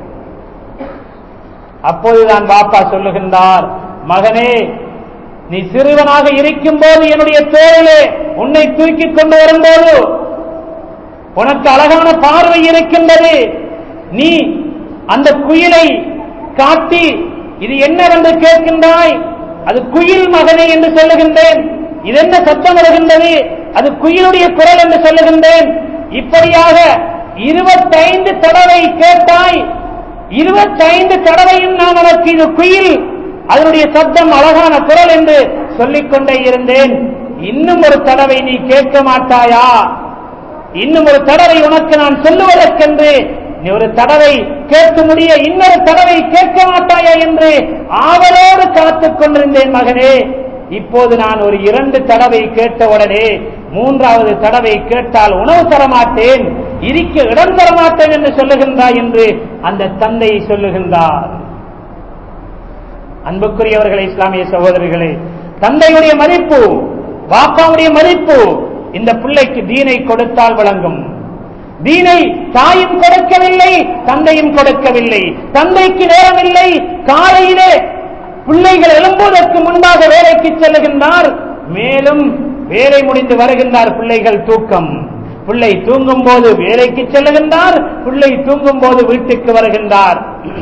அப்போதுதான் பாப்பா சொல்லுகின்றார் மகனே நீ சிறுவனாக இருக்கும் போது என்னுடைய தோழிலே உன்னை தூக்கி கொண்டு வரும்போது உனக்கு அழகான பார்வை இருக்கின்றது நீ அந்த குயிலை காட்டி இது என்னவென்று கேட்கின்றாய் அது குயில் மகனே என்று சொல்லுகின்றேன் இது என்ன சத்தம் வருகின்றது அது குயிலுடைய குரல் என்று சொல்லுகின்றேன் இப்படியாக இருபத்தைந்து தடவை கேட்டாய் இருபத்தைந்து தடவையும் நான் உனக்கு இது குயில் அதனுடைய சத்தம் அழகான குரல் என்று சொல்லிக் கொண்டே இருந்தேன் இன்னும் ஒரு தடவை நீ கேட்க மாட்டாயா இன்னும் ஒரு தடவை உனக்கு நான் சொல்லுவதற்கென்று நீ ஒரு தடவை கேட்க முடிய இன்னொரு தடவை கேட்க மாட்டாயா என்று ஆவலோடு காத்துக் கொண்டிருந்தேன் மகனே இப்போது நான் ஒரு இரண்டு தடவை கேட்டவுடனே மூன்றாவது தடவை கேட்டால் உணவு தரமாட்டேன் இருக்க இடம் தரமாட்டேன் என்று சொல்லுகின்றாய் என்று அந்த தந்தை சொல்லுகின்றார் அன்புக்குரியவர்களே இஸ்லாமிய சகோதரிகளே தந்தையுடைய மதிப்பு பாப்பாவுடைய மதிப்பு இந்த பிள்ளைக்கு தீனை கொடுத்தால் வழங்கும் தீனை தாயும் கொடுக்கவில்லை தந்தையும் கொடுக்கவில்லை தந்தைக்கு நேரமில்லை காலையிலே பிள்ளைகள் எழும்புவதற்கு முன்பாக வேலைக்கு செல்லுகின்றார் மேலும் வேலை முடிந்து வருகின்றார் பிள்ளைகள் தூக்கம் பிள்ளை தூங்கும் போது வேலைக்கு செல்லுகின்றார் பிள்ளை தூங்கும் போது வீட்டுக்கு வருகின்றார்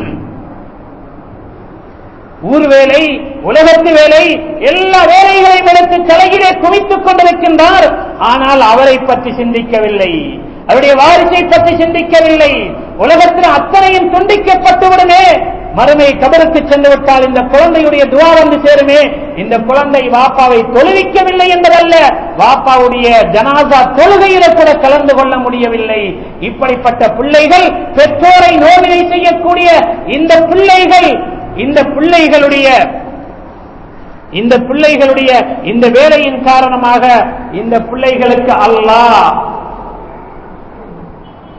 ஊர் வேலை உலகத்து வேலை எல்லா வேலைகளையும் எடுத்து தலையிலே குவித்துக் கொண்டிருக்கின்றார் ஆனால் அவரை பற்றி சிந்திக்கவில்லை அவருடைய வாரிசை பற்றி சிந்திக்கவில்லை உலகத்தில் அத்தனையும் துண்டிக்கப்பட்டு விடுமே மறுமை கபருக்கு சென்று விட்டால் இந்த குழந்தையுடைய துவா வந்து சேருமே இந்த குழந்தை வாப்பாவை தொழுவிக்கவில்லை என்பதல்ல வாப்பாவுடைய ஜனாசா தொழுகையில கூட கலந்து கொள்ள முடியவில்லை இப்படிப்பட்ட பிள்ளைகள் பெற்றோரை நோவினை செய்யக்கூடிய இந்த பிள்ளைகள் இந்த பிள்ளைகளுடைய இந்த பிள்ளைகளுடைய இந்த வேலையின் காரணமாக இந்த பிள்ளைகளுக்கு அல்லாஹ்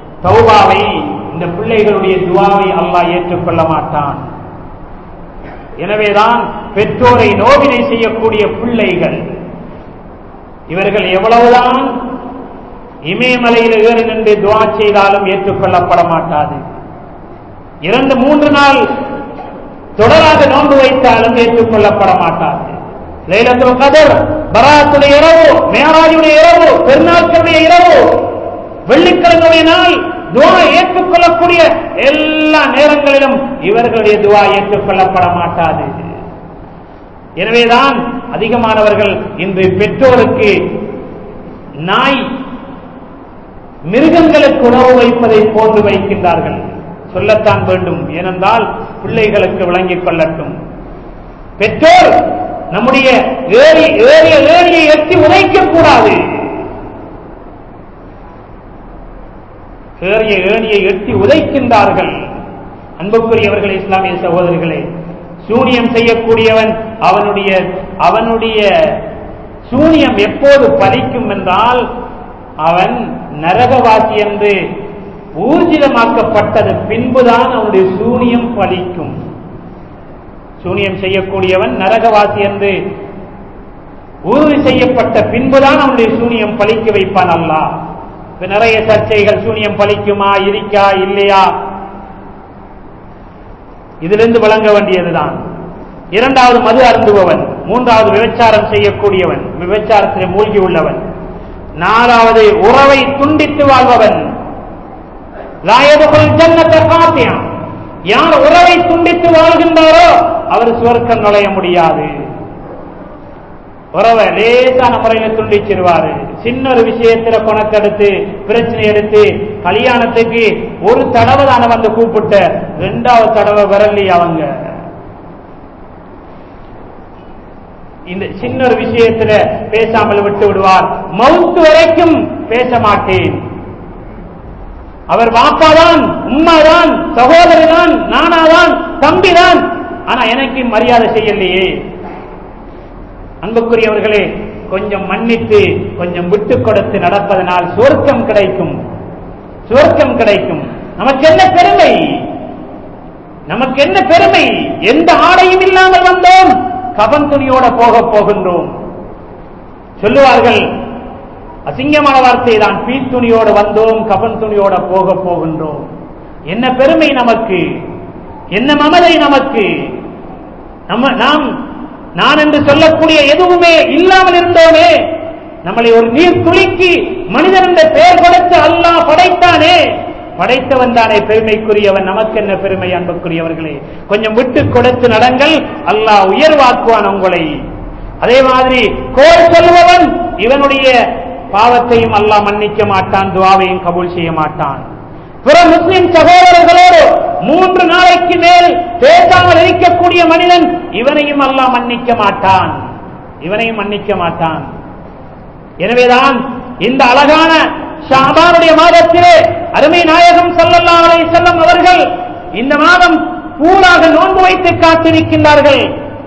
தௌபாவை இந்த பிள்ளைகளுடைய துவாவை அல்லாஹ் ஏற்றுக்கொள்ள மாட்டான் எனவேதான் பெற்றோரை நோவினை செய்யக்கூடிய பிள்ளைகள் இவர்கள் எவ்வளவுதான் இமயமலையில் ஏறி நின்று துவா செய்தாலும் ஏற்றுக்கொள்ளப்பட மாட்டாது இரண்டு மூன்று நாள் தொடராக நோன்பு வைத்தாலும் ஏற்றுக்கொள்ளப்பட மாட்டாது லைலத்துல் கதர் பராத்துடைய இரவு மேராஜுடைய இரவு பெருநாட்களுடைய இரவு வெள்ளிக்கிழமைய நாள் துவா ஏற்றுக்கொள்ளக்கூடிய எல்லா நேரங்களிலும் இவர்களுடைய துவா ஏற்றுக்கொள்ளப்பட மாட்டாது எனவேதான் அதிகமானவர்கள் இன்று பெற்றோருக்கு நாய் மிருகங்களுக்கு உணவு வைப்பதை போன்று வைக்கின்றார்கள் சொல்லத்தான் வேண்டும் ஏனென்றால் பிள்ளைகளுக்கு விளங்கிக் கொள்ளட்டும் பெற்றோர் நம்முடைய ஏறி ஏறிய ஏரியை எட்டி உதைக்க கூடாது ஏறிய ஏணியை எட்டி உதைக்கின்றார்கள் அன்புக்குரியவர்களே இஸ்லாமிய சகோதரர்களே சூனியம் செய்யக்கூடியவன் அவனுடைய அவனுடைய சூனியம் எப்போது பலிக்கும் என்றால் அவன் நரகவாசி என்று ஊர்ஜிதமாக்கப்பட்டது பின்புதான் அவனுடைய சூனியம் பலிக்கும் சூனியம் செய்யக்கூடியவன் நரகவாசி என்று உறுதி செய்யப்பட்ட பின்புதான் அவனுடைய சூனியம் பலிக்க வைப்பான் அல்லா இப்ப நிறைய சர்ச்சைகள் சூனியம் பலிக்குமா இருக்கா இல்லையா இதிலிருந்து வழங்க வேண்டியதுதான் இரண்டாவது மது அருந்துபவன் மூன்றாவது விபச்சாரம் செய்யக்கூடியவன் விபச்சாரத்தில் மூழ்கி உள்ளவன் நாலாவது உறவை துண்டித்து வாழ்பவன் லாயதுகுல் ஜன்னத்தை காத்தியான் யார் உறவை துண்டித்து வாழ்கின்றாரோ அவர் சுவர்க்கம் நுழைய முடியாது உறவை லேசான முறையில துண்டிச்சிருவாரு சின்ன ஒரு விஷயத்துல கொணக்கெடுத்து பிரச்சனை எடுத்து கல்யாணத்துக்கு ஒரு தடவை தானே வந்து கூப்பிட்ட ரெண்டாவது தடவை விரலி அவங்க இந்த சின்ன ஒரு விஷயத்துல பேசாமல் விட்டு விடுவார் மவுத்து வரைக்கும் பேச மாட்டேன் அவர் பாப்பாதான் உம்மாதான் சகோதரிதான் நானாதான் தம்பிதான் ஆனா எனக்கு மரியாதை செய்யலையே அன்புக்குரியவர்களே கொஞ்சம் மன்னித்து கொஞ்சம் விட்டு கொடுத்து நடப்பதனால் சுவர்க்கம் கிடைக்கும் சுவர்க்கம் கிடைக்கும் நமக்கு என்ன பெருமை நமக்கு என்ன பெருமை எந்த ஆடையும் இல்லாமல் வந்தோம் கபன் துணியோட போக போகின்றோம் சொல்லுவார்கள் அசிங்கமான வார்த்தை தான் பீ துணியோடு வந்தோம் கபன் துணியோட போக போகின்றோம் என்ன பெருமை நமக்கு என்ன மமதை நமக்கு நம்ம நாம் நான் என்று சொல்லக்கூடிய எதுவுமே இல்லாமல் இருந்தோமே நம்மளை ஒரு நீர் துளிக்கு மனிதன் என்ற பெயர் கொடுத்து அல்லாஹ் படைத்தானே படைத்தவன் தானே பெருமைக்குரியவன் நமக்கு என்ன பெருமை அன்புக்குரியவர்களே கொஞ்சம் விட்டு கொடுத்து நடங்கள் அல்லாஹ் உயர்வாக்குவான் உங்களை அதே மாதிரி கோல் சொல்லுபவன் இவனுடைய பாவத்தையும் அல்லாஹ் மன்னிக்க மாட்டான் துவாவையும் கபூல் செய்ய மாட்டான் பிற முஸ்லிம் சகோதரர்களோடு மூன்று நாளைக்கு மேல் பேசாமல் இருக்கக்கூடிய மனிதன் இவனையும் அல்லாஹ் மன்னிக்க மாட்டான் இவனையும் மன்னிக்க மாட்டான் எனவேதான் இந்த அழகான ஷாபானுடைய மாதத்திலே அருமை நாயகம் ஸல்லல்லாஹு அலைஹி வஸல்லம் அவர்கள் இந்த மாதம் பூராக நோன்பு வைத்து காத்திருக்கின்றார்கள்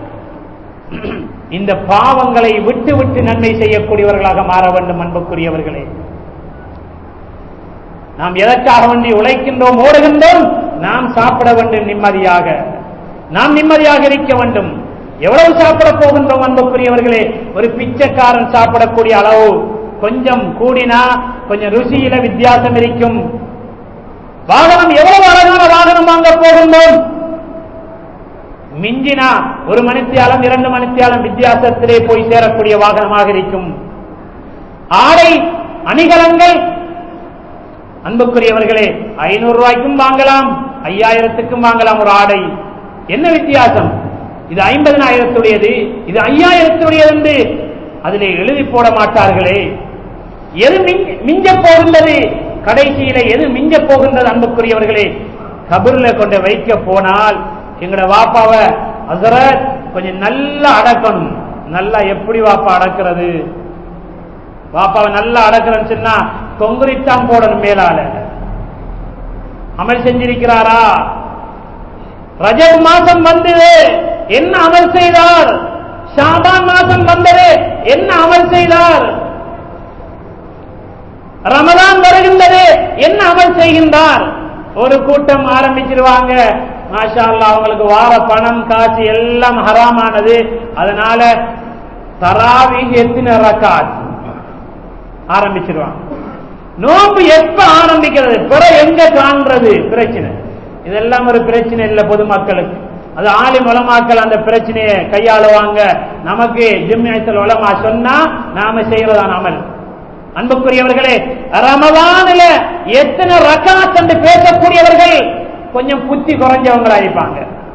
இந்த பாவங்களை விட்டு விட்டு நன்மை செய்யக்கூடியவர்களாக மாற வேண்டும் அன்புக்குரியவர்களே நாம் எதற்காக வேண்டி உழைக்கின்றோம் ஓடுகின்றோம் நாம் சாப்பிட வேண்டும் நிம்மதியாக நாம் நிம்மதியாக இருக்க வேண்டும் எவ்வளவு சாப்பிட போகின்றோம் அன்புக்குரியவர்களே ஒரு பிச்சைக்காரன் சாப்பிடக்கூடிய அளவு கொஞ்சம் கூடினா கொஞ்சம் ருசியில வித்தியாசம் இருக்கும் வாகனம் எவ்வளவு அழகான வாகனம் வாங்க போகின்றோம் மிஞ்சினா ஒரு மணித்தியாலம் இரண்டு மணித்தியாலம் வித்தியாசத்திலே போய் சேரக்கூடிய வாகனமாக இருக்கும் ஆடை அணிகலன்கள் அன்புக்குரியவர்களே ஐநூறு ரூபாய்க்கும் வாங்கலாம் ஐயாயிரத்துக்கும் வாங்கலாம் ஒரு ஆடை என்ன வித்தியாசம் இது ஐம்பதனாயிரத்துடையது இது ஐயாயிரத்துடையது என்று அதிலே எழுதி போட மாட்டார்களே எது மிஞ்- மிஞ்சப் போகின்றது கடைசியில எது மிஞ்சப் போகின்றது அன்புக்குரியவர்களே கபூர்ல கொண்டு வைக்க போனால் எங்கட வாப்பாவ ஹசரத் கொஞ்சம் நல்லா அடக்கணும் நல்லா எப்படி வாப்பா அடக்கிறது வாப்பாவை நல்லா அடக்கிறேன்னு சொன்னா கொங்குரித்தான் போடணும் மேலால அமல் செஞ்சிருக்கிறாரா ரஜப் மாசம் வந்தது என்ன அமல் செய்தார் ஷாபான் மாசம் வந்தது என்ன அமல் செய்தார் ரமதான் வருகின்றது என்ன அமல் செய்கின்றார் ஒரு கூட்டம் ஆரம்பிச்சிருவாங்க மாஷா அல்லாஹ் அவங்களுக்கு வார பணம் காசு எல்லாம் ஹராமானது அதனால தராவீக எத்தனை ரக்காத் ஆரம்பிச்சிருவாங்க நோம்பு எப்ப ஆரம்பிக்கிறது பிற எங்க காண்றது பிரச்சனை இதெல்லாம் ஒரு பிரச்சனை இல்லை பொதுமக்களுக்கு அது ஆலி உலமாக்கள் அந்த பிரச்சனையை கையாளுவாங்க நமக்கு ஜிம்மியத்தில் உலமா சொன்னா நாம செய்யறதான அமல் அன்புக்குரியவர்களே ரமதானில எத்தனை ரகாத் என்று பேசக்கூடியவர்கள் கொஞ்சம் புத்தி குறைஞ்சவங்களா இருப்பாங்க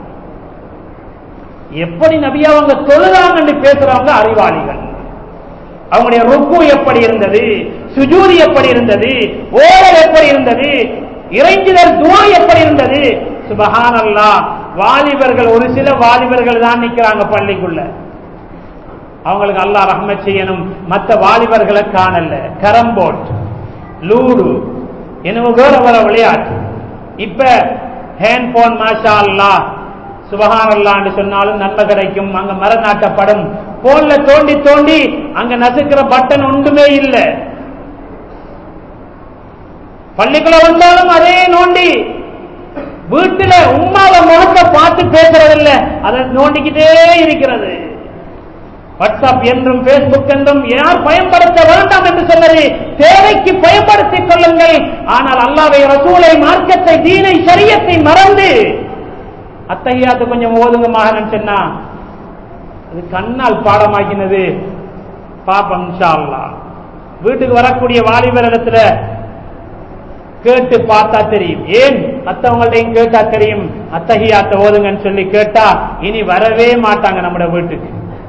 எப்படி நபியா அவங்க தொழுதாங்கன்னு பேசுறவங்க அறிவாளிகள் அவங்களுடைய ருக்கு எப்படி இருந்தது சுஜூதி எப்படி இருந்தது ஓடல் எப்படி இருந்தது இறைஞ்சுதல் துவா எப்படி இருந்தது சுபஹான் அல்லா வாலிபர்கள் ஒரு சில வாலிபர்கள் தான் நிக்கிறாங்க பள்ளிக்குள்ள அவங்களுக்கு அல்லாஹ் ரஹ்மத் செய்யணும் மற்ற வாலிபர்களை காணல கரம்போட் லூடு என்னவோ வேற வேற விளையாட்டு இப்ப ஹேண்ட் போன் மாஷா அல்லா சுபஹான் அல்லான்னு சொன்னாலும் நன்மை கிடைக்கும் அங்க மரம் நாட்டப்படும் போன்ல தோண்டி தோண்டி அங்க நசுக்கிற பட்டன் ஒன்றுமே இல்லை பள்ளிக்குள்ள வந்தாலும் அதே நோண்டி வீட்டுல உமாவை முகத்தை பார்த்து பேசுறதில்ல அதை நோண்டிக்கிட்டே இருக்கிறது வாட்ஸ்அப் என்றும் பேஸ்புக் என்றும் யார் பயன்படுத்த வேண்டாம் என்று சொன்னது தேவைக்கு பயன்படுத்திக் கொள்ளுங்கள் ஆனால் அல்லாவை ரசூலை மார்க்கத்தை தீனை சரியத்தை மறந்து அத்தகையாத்து கொஞ்சம் ஓதுங்க மகன் சொன்னா அது கண்ணால் பாடமாக்கினது பாப்பம் வீட்டுக்கு வரக்கூடிய வாலிபர் இடத்துல கேட்டு பார்த்தா தெரியும் ஏன் மத்தவங்கள்டையும் கேட்டா தெரியும் அத்தகையாத்த ஓதுங்கன்னு சொல்லி கேட்டா இனி வரவே மாட்டாங்க நம்ம வீட்டுக்கு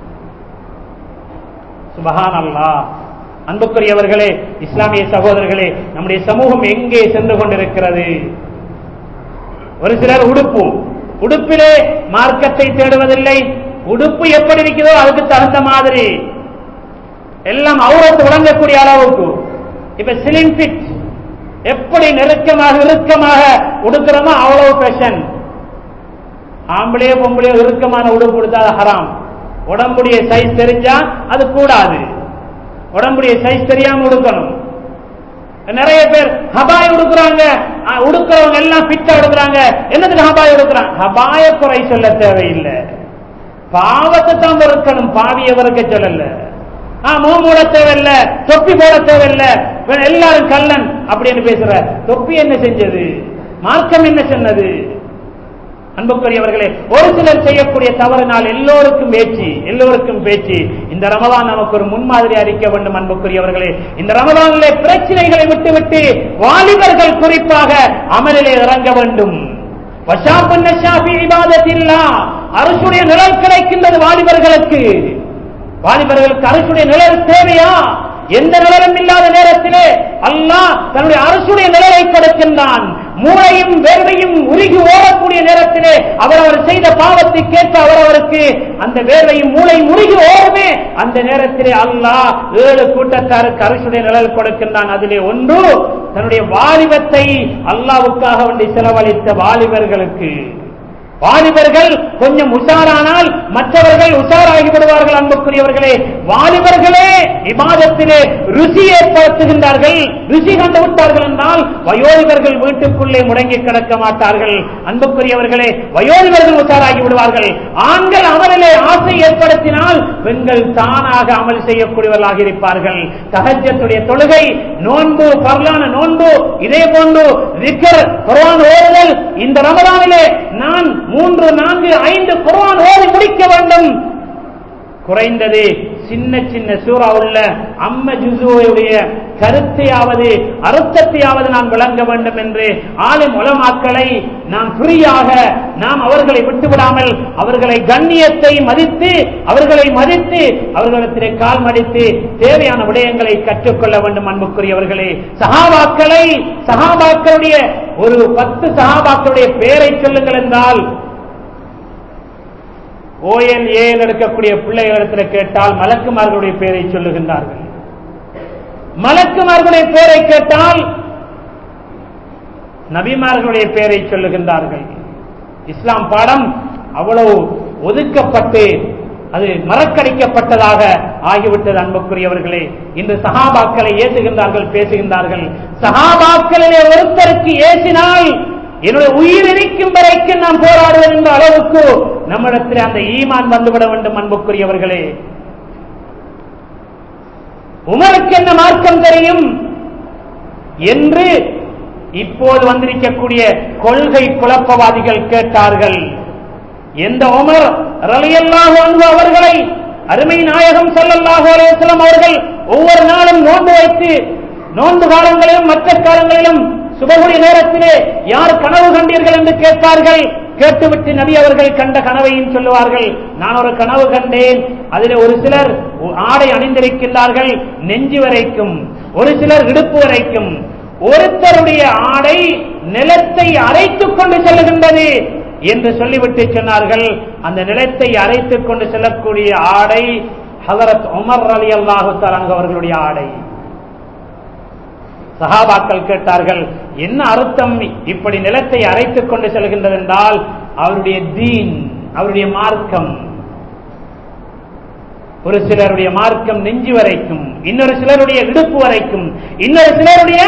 சுபஹான் அல்லா அன்புக்குரியவர்களே இஸ்லாமிய சகோதரர்களே நம்முடைய சமூகம் எங்கே சென்று கொண்டிருக்கிறது ஒரு சிலர் உடுப்பு உடுப்பிலே மார்க்கத்தை தேடுவதில்லை உடுப்பு எப்படி இருக்கிறதோ அதுக்கு தகுந்த மாதிரி எல்லாம் அவுரத்து வழங்கக்கூடிய அளவுக்கு இப்ப சிலிம் ஃபிட் எப்படி நெருக்கமாக இறுக்கமாக உடுக்கிறோமோ அவ்வளவு ஃபேஷன் ஆம்பளையோ பொம்பளையோ இறுக்கமான உடுப்பு கொடுத்தா அது ஹராம் உடம்புடைய சைஸ் தெரிஞ்சா அது கூடாது உடம்புடைய சைஸ் தெரியாம உடுக்கணும் நிறைய பேர் ஹபாய் உடுக்குறாங்க உடுக்கிறவங்க எல்லாம் பிட்டா உடுக்குறாங்க என்னதுக்கு ஹபாய் உடுக்குறாங்க ஹபாய குறை சொல்ல தேவையில்லை பாவத்தை தான் பொறுக்கணும் பாவிய வறுக்க சொல்லல மூட தேவையில்ல தொப்பி போட தேவையில்ல எல்லாரும் கல்லன் அப்படின்னு பேசுற தொப்பி என்ன செஞ்சது மார்க்கம் என்ன சொன்னது அன்புக்குரியவர்களே ஒரு சிலர் செய்யக்கூடிய தவறினால் எல்லோருக்கும் பேச்சு எல்லோருக்கும் பேச்சு இந்த ரமதான் நமக்கு ஒரு முன்மாதிரி அறிக்க வேண்டும் அன்புக்குரியவர்களே இந்த ரமதானிலே பிரச்சனைகளை விட்டுவிட்டு வாலிபர்கள் குறிப்பாக அமலிலே இறங்க வேண்டும் அரசுடைய நிழல் கிடைக்கின்றது வாலிபர்களுக்கு வாலிபர்களுக்கு அரசுடைய நிழல் தேவையா எந்த நிழலும் இல்லாத நேரத்திலே அல்லாஹ் தன்னுடைய அரசுடைய நிழலை கொடுக்கின்றான் மூளையும் வேர்வையும் உருகி ஓடக்கூடிய நேரத்திலே அவரவர் செய்த பாவத்தை கேட்டு அவரவருக்கு அந்த வேர்வையும் மூளையும் உருகி ஓடுமே அந்த நேரத்திலே அல்லாஹ் ஏழு கூட்டத்தாருக்கு அரசுடைய நிழல் கொடுக்கின்றான் அதிலே ஒன்று தன்னுடைய வாலிபத்தை அல்லாவுக்காக வேண்டி செலவழித்த வாலிபர்களுக்கு வாலிபர்கள் கொஞ்சம் உஷாரானால் மற்றவர்கள் உஷாராகி விடுவார்கள் அன்புக்குரியவர்களே வாலிபர்களே விவாதத்திலே ருசி ஏற்படுத்துகின்றார்கள் ருசி கண்டு விட்டார்கள் என்றால் வயோதிபர்கள் வீட்டுக்குள்ளே முடங்கி கிடக்க மாட்டார்கள் அன்புக்குரியவர்களே வயோதிபர்கள் உஷாராகி விடுவார்கள் ஆண்கள் அமலிலே ஆசை ஏற்படுத்தினால் பெண்கள் தானாக அமல் செய்யக்கூடியவர்களாக இருப்பார்கள் தகஜத்துடைய தொழுகை நோன்பு பரலான நோன்பு இதே போன்று குரான் ஓடுதல் இந்த ரமதானிலே நான் மூன்று நான்கு ஐந்து குரான் ஓதி முடிக்க வேண்டும் குறைந்தது சின்ன சின்ன சூறா உள்ள அம்ம ஜுசுடைய கருத்தையாவது அர்த்தத்தையாவது நான் விளங்க வேண்டும் என்று ஆளும் உலமாக்களை நாம் ஃப்ரீயாக நாம் அவர்களை விட்டுவிடாமல் அவர்களை கண்ணியத்தை மதித்து அவர்களை மதித்து அவர்களிடத்திலே கால் மடித்து தேவையான விடயங்களை கற்றுக்கொள்ள வேண்டும் அன்புக்குரியவர்களே சகாபாக்களை சகாபாக்களுடைய ஒரு பத்து சகாபாக்களுடைய பெயரை சொல்லுங்கள் என்றால் ஓஎல் ஏஎல் எடுக்கக்கூடிய பிள்ளைகளிடத்தில் கேட்டால் மலக்குமார்களுடைய பெயரை சொல்லுகின்றார்கள் மலக்குமார்களுடைய பெயரை கேட்டால் நபிமார்களுடைய பெயரை சொல்லுகின்றார்கள் இஸ்லாம் பாடம் அவ்வளவு ஒதுக்கப்பட்டு அது மறக்கடிக்கப்பட்டதாக ஆகிவிட்டது அன்புக்குரியவர்களே இன்று சகாபாக்களை ஏசுகின்றார்கள் பேசுகின்றார்கள் சகாபாக்களிலே ஒருத்தருக்கு ஏசினால் என்னுடைய உயிர் இருக்கும் வரைக்கும் நான் போராடுவேன் என்ற அளவுக்கு நம்மிடத்தில் அந்த ஈமான் வந்துவிட வேண்டும் அன்புக்குரியவர்களே உமருக்கு என்ன மார்க்கம் தெரியும் என்று இப்போது வந்திருக்கக்கூடிய கொள்கை குழப்பவாதிகள் கேட்டார்கள் எந்த உமர் ரலியல்லாஹு அன்ஹு அவர்களை அருமை நாயகம் ஸல்லல்லாஹு அலைஹி வஸல்லம் அவர்கள் ஒவ்வொரு நாளும் நோன்பு வைத்து நோன்பு காலங்களிலும் மற்ற காலங்களிலும் சுபகுடி நேரத்திலே யார் கனவு கண்டீர்கள் என்று கேட்பார்கள் கேட்டுவிட்டு நபி அவர்கள் கண்ட கனவையும் சொல்லுவார்கள் நான் ஒரு கனவு கண்டேன் அதில் ஒரு சிலர் ஆடை அணிந்திருக்கின்றார்கள் நெஞ்சு வரைக்கும் ஒரு சிலர் இடுப்பு வரைக்கும் ஒருத்தருடைய ஆடை நிலத்தை அரைத்துக் கொண்டு செல்லுகின்றது என்று சொல்லிவிட்டு சொன்னார்கள் அந்த நிலத்தை அரைத்துக் கொண்டு செல்லக்கூடிய ஆடை ஹதரத் உமர் அலி அல்லாஹு அவர்களுடைய ஆடை சஹாபாக்கள் கேட்டார்கள் என்ன அர்த்தம் இப்படி நிலத்தை அரைத்துக் கொண்டு செல்கின்றது என்றால் அவருடைய தீன் அவருடைய மார்க்கம் ஒரு சிலருடைய மார்க்கம் நெஞ்சு வரைக்கும் இன்னொரு சிலருடைய இடுப்பு வரைக்கும் இன்னொரு சிலருடைய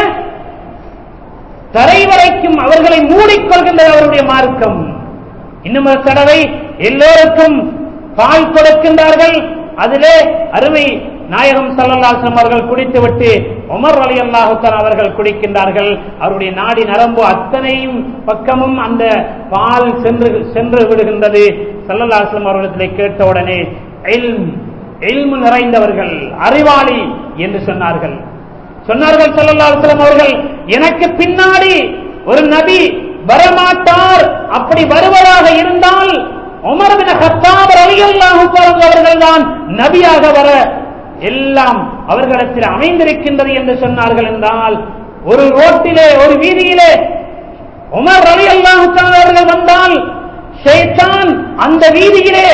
தரை வரைக்கும் அவர்களை மூடிக்கொள்கின்றது அவருடைய மார்க்கம் இன்னும் ஒரு தடவை எல்லோருக்கும் பால் கொடுக்கின்றார்கள் அதிலே அருமை நாயகம் சல்லல்லாசம் அவர்கள் குடித்துவிட்டு உமர் அலி அல்லாஹுத்தன் அவர்கள் குடிக்கின்றார்கள் அவருடைய நாடி நரம்பு அத்தனையும் பக்கமும் அந்த பால் சென்று சென்று விடுகின்றது சல்லல்லாஸ்லம் அவர்களிடத்திலே கேட்டவுடனே எல்மு நிறைந்தவர்கள் அறிவாளி என்று சொன்னார்கள் சொன்னார்கள் சல்லல்லாஸ்லம் அவர்கள் எனக்கு பின்னாடி ஒரு நபி வரமாட்டார் அப்படி வருவதாக இருந்தால் உமர் பின் ஹத்தாப் ரலியல்லாஹு அவர்கள் தான் நபியாக வர எல்லாம் அவர்களிடத்தில் அமைந்திருக்கின்றது என்று சொன்னார்கள் என்றால் ஒரு ரோட்டிலே ஒரு வீதியிலே உமர் ரவி அவர்கள் வந்தால் ஷைத்தான் அந்த வீதியிலே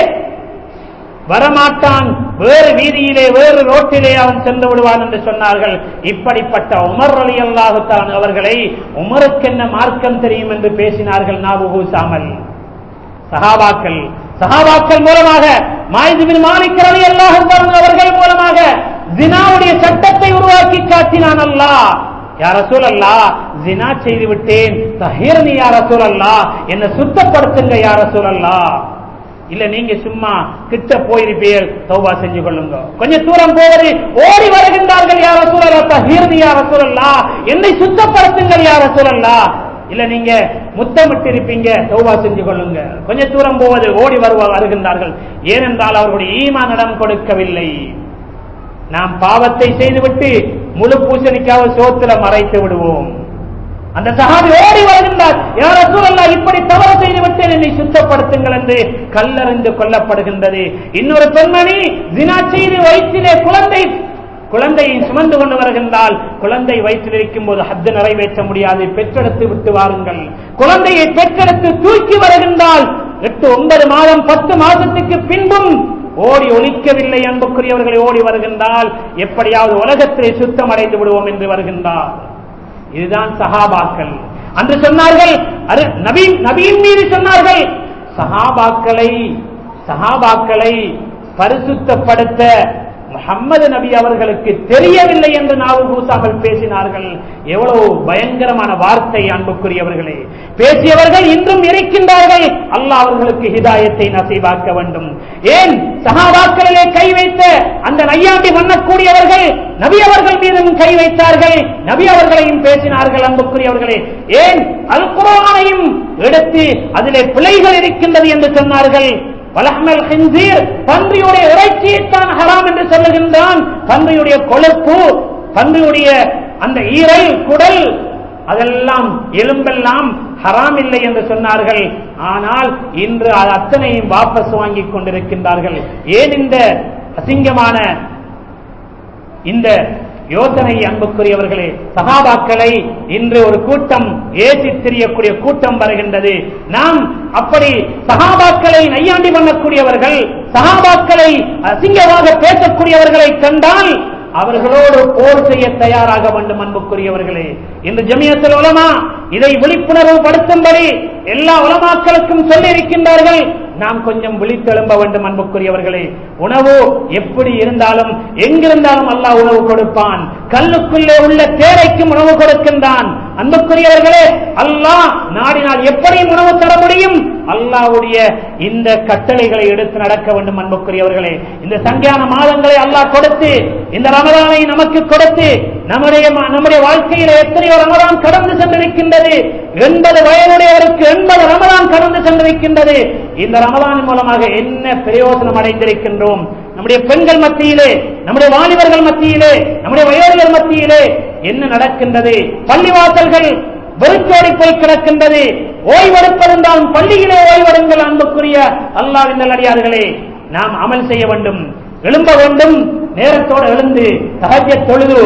வரமாட்டான் வேறு வீதியிலே வேறு ரோட்டிலே அவன் சென்று விடுவான் என்று சொன்னார்கள் இப்படிப்பட்ட உமர் அலி அல்லாஹுத்தான் அவர்களை உமருக்கு என்ன மார்க்கம் தெரியும் என்று பேசினார்கள் நாபுகூசாமல் சஹாபாக்கள் சஹாபாக்கள் மூலமாக மாயுதுபின் மாலிக் அலி அல்லாஹுத்தான் அவர்கள் மூலமாக ஜினாவுடைய சட்டத்தை உருவாக்கி காட்டினான் அல்லாஹ் யார சூழல்லா ஜினா செய்து விட்டேன் தஹீர்னி யார சூழல்லா என்ன சுத்தப்படுத்துங்க யார சூழல்லா இல்ல நீங்க சும்மா கிட்ட போயிருப்பீர் தௌபா செஞ்சு கொள்ளுங்க கொஞ்சம் தூரம் போவது ஓடி வருகின்றார்கள் யார சூழலா தஹீர்னி யார சூழல்லா என்னை சுத்தப்படுத்துங்கள் யார சூழல்லா இல்ல நீங்க முத்தமிட்டு இருப்பீங்க தௌபா செஞ்சு கொள்ளுங்க கொஞ்ச தூரம் போவது ஓடி வருவ வருகின்றார்கள் ஏனென்றால் அவர்களுடைய ஈமான் இடம் கொடுக்கவில்லை நாம் பாவத்தை செய்துவிட்டு முழு பூசணிக்காக சோத்துல மறைத்து விடுவோம் அந்த சகாபி ஓடி வருகின்றார் யார சூழல்லா இப்படி தவறு செய்து விட்டேன் என்னை சுத்தப்படுத்துங்கள் என்று கல்லறிந்து கொல்லப்படுகின்றது இன்னொரு பெண்மணி தினா செய்து வயிற்றிலே குழந்தை குழந்தையை சுமந்து கொண்டு வருகின்றால் குழந்தை வயிற்றில் இருக்கும் போது ஹத்து நிறைவேற்ற முடியாது பெற்றெடுத்து விட்டு வாருங்கள் குழந்தையை பெற்றெடுத்து தூக்கி வருகின்றால் எட்டு ஒன்பது மாதம் பத்து மாதத்துக்கு பின்பும் ஓடி ஒழிக்கவில்லை அன்புக்குரியவர்களை ஓடி வருகின்றால் எப்படியாவது உலகத்தை சுத்தம் அடைந்து விடுவோம் என்று வருகின்றார் இதுதான் சஹாபாக்கள் அன்று சொன்னார்கள் நபீன் நபீன் மீது சொன்னார்கள் சஹாபாக்களை சஹாபாக்களை பரிசுத்தப்படுத்த முகம்மது நபி அவர்களுக்கு தெரியவில்லை என்று நாவு கூசாமல் பேசினார்கள் எவ்வளவு பயங்கரமான வார்த்தை அன்புக்குரியவர்களே பேசியவர்கள் இன்றும் இருக்கின்றார்கள் அல்லாஹ் அவர்களுக்கு ஹிதாயத்தை நசீவாக்க வேண்டும் ஏன் சகாபாக்களிலே கை வைத்த அந்த நையாண்டி பண்ணக்கூடியவர்கள் நபி அவர்கள் மீதும் கை வைத்தார்கள் நபி அவர்களையும் பேசினார்கள் அன்புக்குரியவர்களே ஏன் அல் குரானையும் எடுத்து அதிலே பிழைகள் இருக்கின்றது என்று சொன்னார்கள் வலஹ்மல் ஹின்சீர் பன்றியுடைய இறைச்சியைத்தான் ஹராம் என்று சொல்லுகின்றான் பன்றியுடைய கொழுப்பு பன்றியுடைய அந்த ஈரல் குடல் அதெல்லாம் எலும்பெல்லாம் ஹராம் இல்லை என்று சொன்னார்கள் ஆனால் இன்று அது அத்தனையும் வாபஸ் வாங்கிக் கொண்டிருக்கின்றார்கள் ஏன் இந்த அசிங்கமான இந்த யோசனை அன்புக்குரியவர்களே சகாபாக்களை இன்று ஒரு கூட்டம் ஏசி தெரியக்கூடிய கூட்டம் வருகின்றது நாம் அப்படி சகாபாக்களை நையாண்டி பண்ணக்கூடியவர்கள் சகாபாக்களை அசிங்கமாக பேசக்கூடியவர்களை கண்டால் அவர்களோடு போர் செய்ய தயாராக வேண்டும் அன்புக்குரியவர்களே இன்று ஜமியத்தில் உலமா இதை விழிப்புணர்வு படுத்தும்படி எல்லா உலமாக்களுக்கும் சொல்லி இருக்கின்றார்கள் நாம் கொஞ்சம் விழித்தெழும்ப வேண்டும் அன்புக்குரியவர்களே உணவு எப்படி இருந்தாலும் எங்கிருந்தாலும் அல்லாஹ் உணவு கொடுப்பான் கல்லுக்குள்ளே உள்ள தேரைக்கும் உணவு கொடுக்கின்றான் அன்புக்குரியவர்களே அல்லாஹ் நாடினால் எப்படியும் உணவு தர முடியும் அல்லாஹ்வுடைய இந்த கட்டளைகளை எடுத்து நடக்க வேண்டும் அன்புக்குரியவர்களே இந்த சங்கியான மாதங்களை அல்லாஹ் கொடுத்து இந்த ரமதானை நமக்கு கொடுத்து நம்முடைய நம்முடைய வாழ்க்கையில எத்தனையோ ரமதான் கடந்து சென்றிருக்கின்றது எண்பது வயதுடையவருக்கு எண்பது ரமதான் கடந்து சென்றிருக்கின்றது இந்த ரமதானின் மூலமாக என்ன பிரயோஜனம் அடைந்திருக்கின்றோம் நம்முடைய பெண்கள் மத்தியிலே நம்முடைய வாலிபர்கள் மத்தியிலே நம்முடைய வயோதிகர் மத்தியிலே என்ன நடக்கின்றது பள்ளிவாசல்கள் வெறுச்சோடி போய் கிடக்கின்றது ஓய்வெடுப்பதென்றாலும் பள்ளியிலே ஓய்வெடுங்கள் அன்புக்குரிய அல்லாவின் நல்லடியார்களே நாம் அமல் செய்ய வேண்டும் எழும்ப வேண்டும் நேரத்தோடு எழுந்து சகஜ தொழுது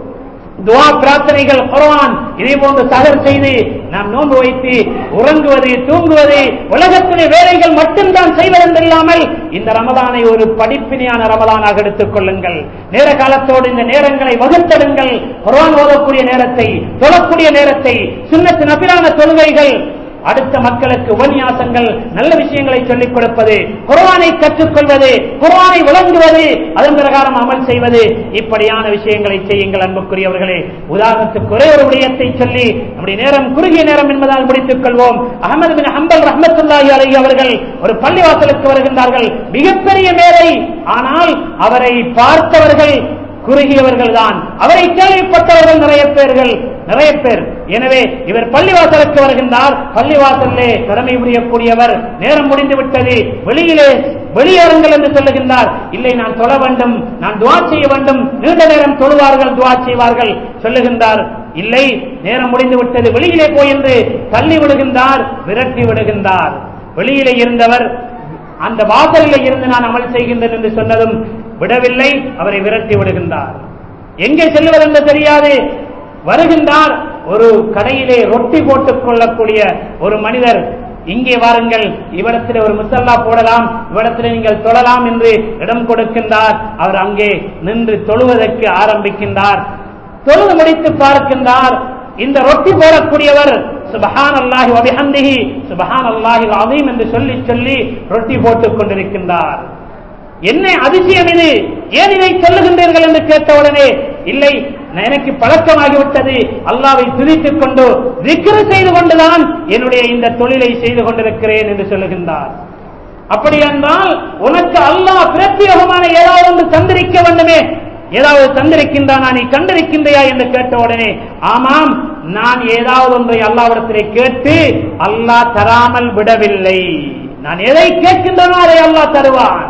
துவா பிரார்த்தனைகள் குர்ஆன் இதே போன்று சகர் செய்து நாம் நோன்பு வைத்து உறங்குவது தூங்குவது உலகத்திலே வேலைகள் மட்டும்தான் செய்வதென்றில்லாமல் இந்த ரமதானை ஒரு படிப்பினையான ரமதானாக எடுத்துக் கொள்ளுங்கள் நேர காலத்தோடு இந்த நேரங்களை வகுத்தடுங்கள் குர்ஆன் ஓதக்கூடிய நேரத்தை தொழக்கூடிய நேரத்தை சுன்னத்து நபிலான தொழுகைகள் அடுத்த மக்களுக்கு உபன்யாசங்கள் நல்ல விஷயங்களை சொல்லிக் கொடுப்பது குர்ஆனை கற்றுக்கொள்வது குர்ஆனை விளங்குவது அதன் பிரகாரம் அமல் செய்வது இப்படியான விஷயங்களை செய்யுங்கள் அன்புக்குரியவர்களே உதாரணத்துக்கு ஒரே ஒரு விடயத்தை சொல்லி நம்முடைய நேரம் குறுகிய நேரம் என்பதால் முடித்துக் கொள்வோம் அகமது பின் ஹம்பல் ரஹமத்துல்லாஹி அலைஹி அவர்கள் ஒரு பள்ளிவாசலுக்கு வருகின்றார்கள் மிகப்பெரிய மேதை ஆனால் அவரை பார்த்தவர்கள் குறுகியவர்கள் தான் அவரை கேள்விப்பட்டவர்கள் நிறைய பேர்கள் நிறைய பேர் எனவே இவர் பள்ளிவாசலுக்கு வருகின்றார் பள்ளிவாசலிலே கடமை புரியக்கூடியவர் நேரம் முடிந்து விட்டது வெளியிலே வெளியேறுங்கள் என்று சொல்லுகின்றார் இல்லை நான் தொழ வேண்டும் நான் துவா செய்ய வேண்டும் நீண்ட நேரம் தொழுவார்கள் துவா செய்வார்கள் சொல்லுகின்றார் இல்லை நேரம் முடிந்து விட்டது வெளியிலே போய் என்று தள்ளி விடுகின்றார் விரட்டி விடுகின்றார் வெளியிலே இருந்தவர் அந்த வாசலில் இருந்து நான் அமல் செய்கின்றேன் என்று சொன்னதும் விடவில்லை அவரை விரட்டி விடுகின்றார் எங்கே செல்வது என்று தெரியாது வருகின்றார் ஒரு கடையிலே ரொட்டி போட்டுக் கொள்ளக்கூடிய ஒரு மனிதர் இங்கே வாருங்கள் இவ்விடத்தில் ஒரு முசல்லா போடலாம் இவ்விடத்தில் நீங்கள் தொழலாம் என்று இடம் கொடுக்கின்றார் அவர் அங்கே நின்று தொழுவதற்கு ஆரம்பிக்கின்றார் தொழுது முடித்து பார்க்கின்றார் இந்த ரொட்டி போடக்கூடியவர் சுபஹான் அல்லாஹி அபிஹந்திஹி சுபஹான் அல்லாஹி அதீம் என்று சொல்லி சொல்லி ரொட்டி போட்டுக் கொண்டிருக்கின்றார் என்ன அதிசயம் இது ஏன் இதை சொல்லுகின்றீர்கள் என்று கேட்டவுடனே இல்லை எனக்கு பழக்கமாகிவிட்டது அல்லாவை துதித்துக் கொண்டு விக்கிரு செய்து கொண்டுதான் என்னுடைய இந்த தொழிலை செய்து கொண்டிருக்கிறேன் என்று சொல்லுகின்றார் அப்படி என்றால் உனக்கு அல்லாஹ் பிரத்யேகமான ஏதாவது ஒன்று தந்திருக்க வேண்டுமே ஏதாவது தந்திருக்கின்றானா நீ கண்டிருக்கின்றையா என்று கேட்ட உடனே ஆமாம் நான் ஏதாவது ஒன்றை அல்லாவிடத்திலே கேட்டு அல்லாஹ் தராமல் விடவில்லை நான் எதை கேட்கின்றனோ அதை அல்லாஹ் தருவான்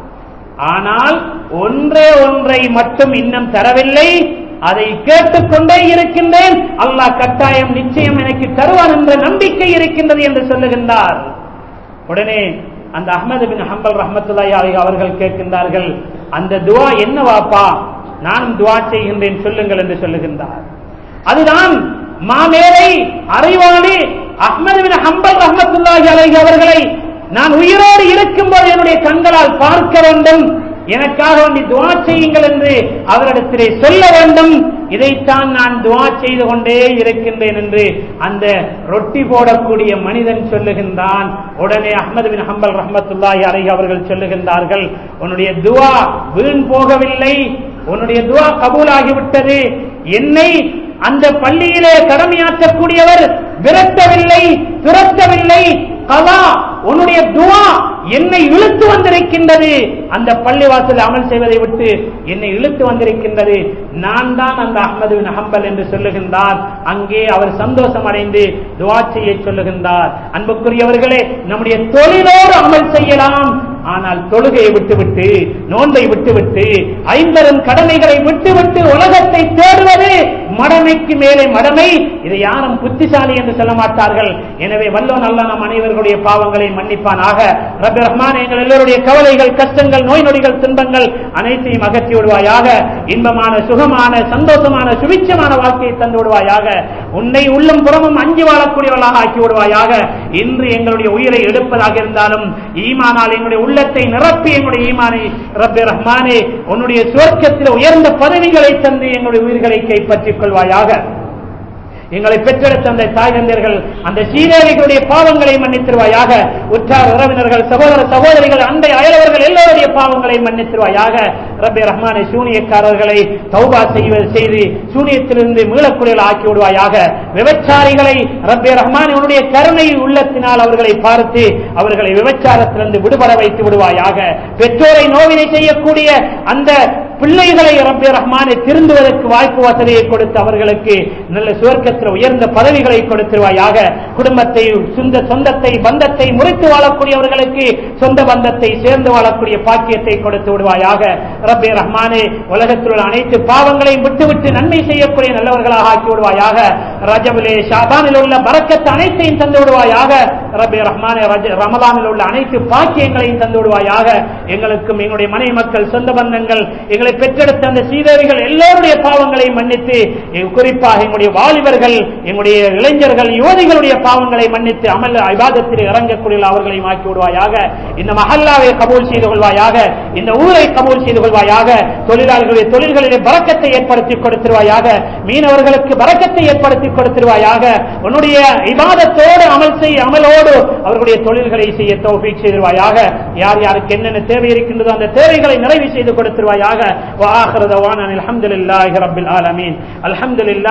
ஆனால் ஒன்றே ஒன்றை மட்டும் இன்னும் தரவில்லை அதை கேட்டுக்கொண்டே இருக்கின்றேன் அல்லாஹ் கட்டாயம் நிச்சயம் எனக்கு தருவான் என்ற நம்பிக்கை இருக்கின்றது என்று சொல்லுகின்றார் உடனே அந்த அஹமது பின் ஹம்பல் ரஹமத்துல்லாய் அவர்கள் கேட்கின்றார்கள் அந்த துவா என்னவாப்பா நானும் துவா செய்கின்றேன் சொல்லுங்கள் என்று சொல்லுகின்றார் அதுதான் மாமேலை அறிவாளி அஹ்மது பின் ஹம்பல் ரஹமத்துல்லாஹி அலைஹி அவர்களை நான் உயிரோடு இருக்கும்போது என்னுடைய கண்களால் பார்க்க வேண்டும் எனக்காக வேண்டி துவா செய்யுங்கள் என்று அவரிடத்திலே சொல்ல வேண்டும் இதைத்தான் நான் துவா செய்து கொண்டே இருக்கின்றேன் என்று அந்த ரொட்டி போடக்கூடிய மனிதன் சொல்லுகின்றான் உடனே அஹமது பின் ஹம்பல் ரஹமத்துல்லாஹி அலைஹி அவர்கள் சொல்லுகின்றார்கள் உன்னுடைய துவா வீண் போகவில்லை உன்னுடைய துவா கபூலாகிவிட்டது என்னை அந்த பள்ளியிலே கடமையாற்றக்கூடியவர் விரட்டவில்லை துரத்தவில்லை கலா உன்னுடைய துவா என்னை இழுத்து வந்திருக்கின்றது அந்த பள்ளிவாசல் அமல் செய்வதை விட்டு என்னை இழுத்து வந்திருக்கின்றது நான் தான் அந்த அஹமது ஹம்பல் என்று சொல்லுகின்றார் அங்கே அவர் சந்தோஷம் அடைந்து துவா செய்ய சொல்லுகின்றார் அன்புக்குரியவர்களே நம்முடைய தொழிலோடு அமல் செய்யலாம் ஆனால் தொழுகையை விட்டுவிட்டு நோன்பை விட்டுவிட்டு ஐம்பெரும் கடமைகளை விட்டுவிட்டு உலகத்தை தேடுவது மடமைக்கு மேலே மடமை இதை யாரும் புத்திசாலி என்று சொல்ல மாட்டார்கள் எனவே வல்லோன் அல்ல நம் அனைவர்களுடைய பாவங்களை மன்னிப்பானாக ரப்பி ரஹ்மான் எங்கள் எல்லோருடைய கவலைகள் கஷ்டங்கள் நோய் நொடிகள் துன்பங்கள் அனைத்தையும் அகற்றி விடுவாயாக இன்பமான சுகமான சந்தோஷமான சுபிச்சமான வாழ்க்கையை தந்து விடுவாயாக உன்னை உள்ளம் புறமும் அஞ்சு வாழக்கூடியவர்களாக ஆக்கி விடுவாயாக இன்று எங்களுடைய உயிரை எடுப்பதாக இருந்தாலும் ஈமானால் எங்களுடைய உள்ளத்தை நிரப்பி எங்களுடைய ஈமானை ரப்பி ரஹ்மானே உன்னுடைய சுவர்க்கத்தில் உயர்ந்த பதவிகளை தந்து எங்களுடைய உயிர்களை கைப்பற்றிக் கொள்வாயாக எங்களை பெற்றெடுத்த அந்த தாய் தந்தையர்கள் அந்த சீரேவிகளுடைய பாவங்களை மன்னித்திருவாயாக உற்றார் உறவினர்கள் சகோதர சகோதரிகள் அண்டை அயலவர்கள் எல்லோருடைய பாவங்களை மன்னித்திருவாயாக ரப்பி ரஹ்மானை சூனியக்காரர்களை தௌபா செய்வது செய்து சூனியத்திலிருந்து மீளக்கூடியவர்கள் ஆக்கி விடுவாயாக விபச்சாரிகளை ரப்பி ரஹ்மான் உன்னுடைய கருணை உள்ளத்தினால் அவர்களை பார்த்து அவர்களை விபச்சாரத்திலிருந்து விடுபட வைத்து விடுவாயாக பெற்றோரை நோவினை செய்யக்கூடிய அந்த பிள்ளைகளை ரப்பி ரஹ்மானை திருந்துவதற்கு வாய்ப்பு வசதியை கொடுத்து அவர்களுக்கு நல்ல சுவர்க்கத்தில் உயர்ந்த பதவிகளை கொடுத்துருவாயாக குடும்பத்தை சொந்த சொந்தத்தை பந்தத்தை முறித்து வாழக்கூடியவர்களுக்கு சொந்த பந்தத்தை சேர்ந்து வாழக்கூடிய பாக்கியத்தை கொடுத்து விடுவாயாக ரப்பி ரஹ்மானே உலகத்தில் உள்ள அனைத்து பாவங்களையும் விட்டுவிட்டு நன்மை செய்யக்கூடிய நல்லவர்களாக ஆக்கி விடுவாயாக ரஜபிலே ஷாபானில் உள்ள பறக்கத்து அனைத்தையும் தந்து விடுவாயாக ரப்பி ரஹ்மானே ரஜ- ரமலானில் உள்ள அனைத்து பாக்கியங்களையும் தந்து விடுவாயாக எங்களுக்கும் எங்களுடைய மனைவி மக்கள் சொந்த பந்தங்கள் எங்களை பெற்றெடுத்த அந்த சீதேவிகள் எல்லோருடைய பாவங்களை மன்னித்து எ- குறிப்பாக எங்களுடைய வாலிபர்கள் எங்களுடைய இளைஞர்கள் யுவதிகளுடைய பாவங்களை மன்னித்து அமல் ஐபாதத்தில் இறங்கக்கூடிய அவர்களையும் ஆக்கி விடுவாயாக இந்த மஹல்லாவை கபூல் செய்து கொள்வாயாக இந்த ஊரை கபூல் செய்து கொள்வாயாக தொழிலாளர்களுடைய தொழில்களிலே பறக்கத்தை ஏற்படுத்தி கொடுத்துருவாயாக மீனவர்களுக்கு பறக்கத்தை ஏற்படுத்தி கொடுத்துருவாயாக உன்னுடைய இபாதத்தோடு அமல் செய்ய அமலோடு அவர்களுடைய தொழில்களை செய்ய தௌஃபீக் செய்திருவாயாக யார் யாருக்கு என்னென்ன தேவை இருக்கின்றதோ அந்த தேவைகளை நிறைவு செய்து கொடுத்துருவாயாக வாஹிர தவானா அல்ஹம்துலில்லாஹி ரப்பில் ஆலமீன் அல்ஹம்துலில்லாஹ்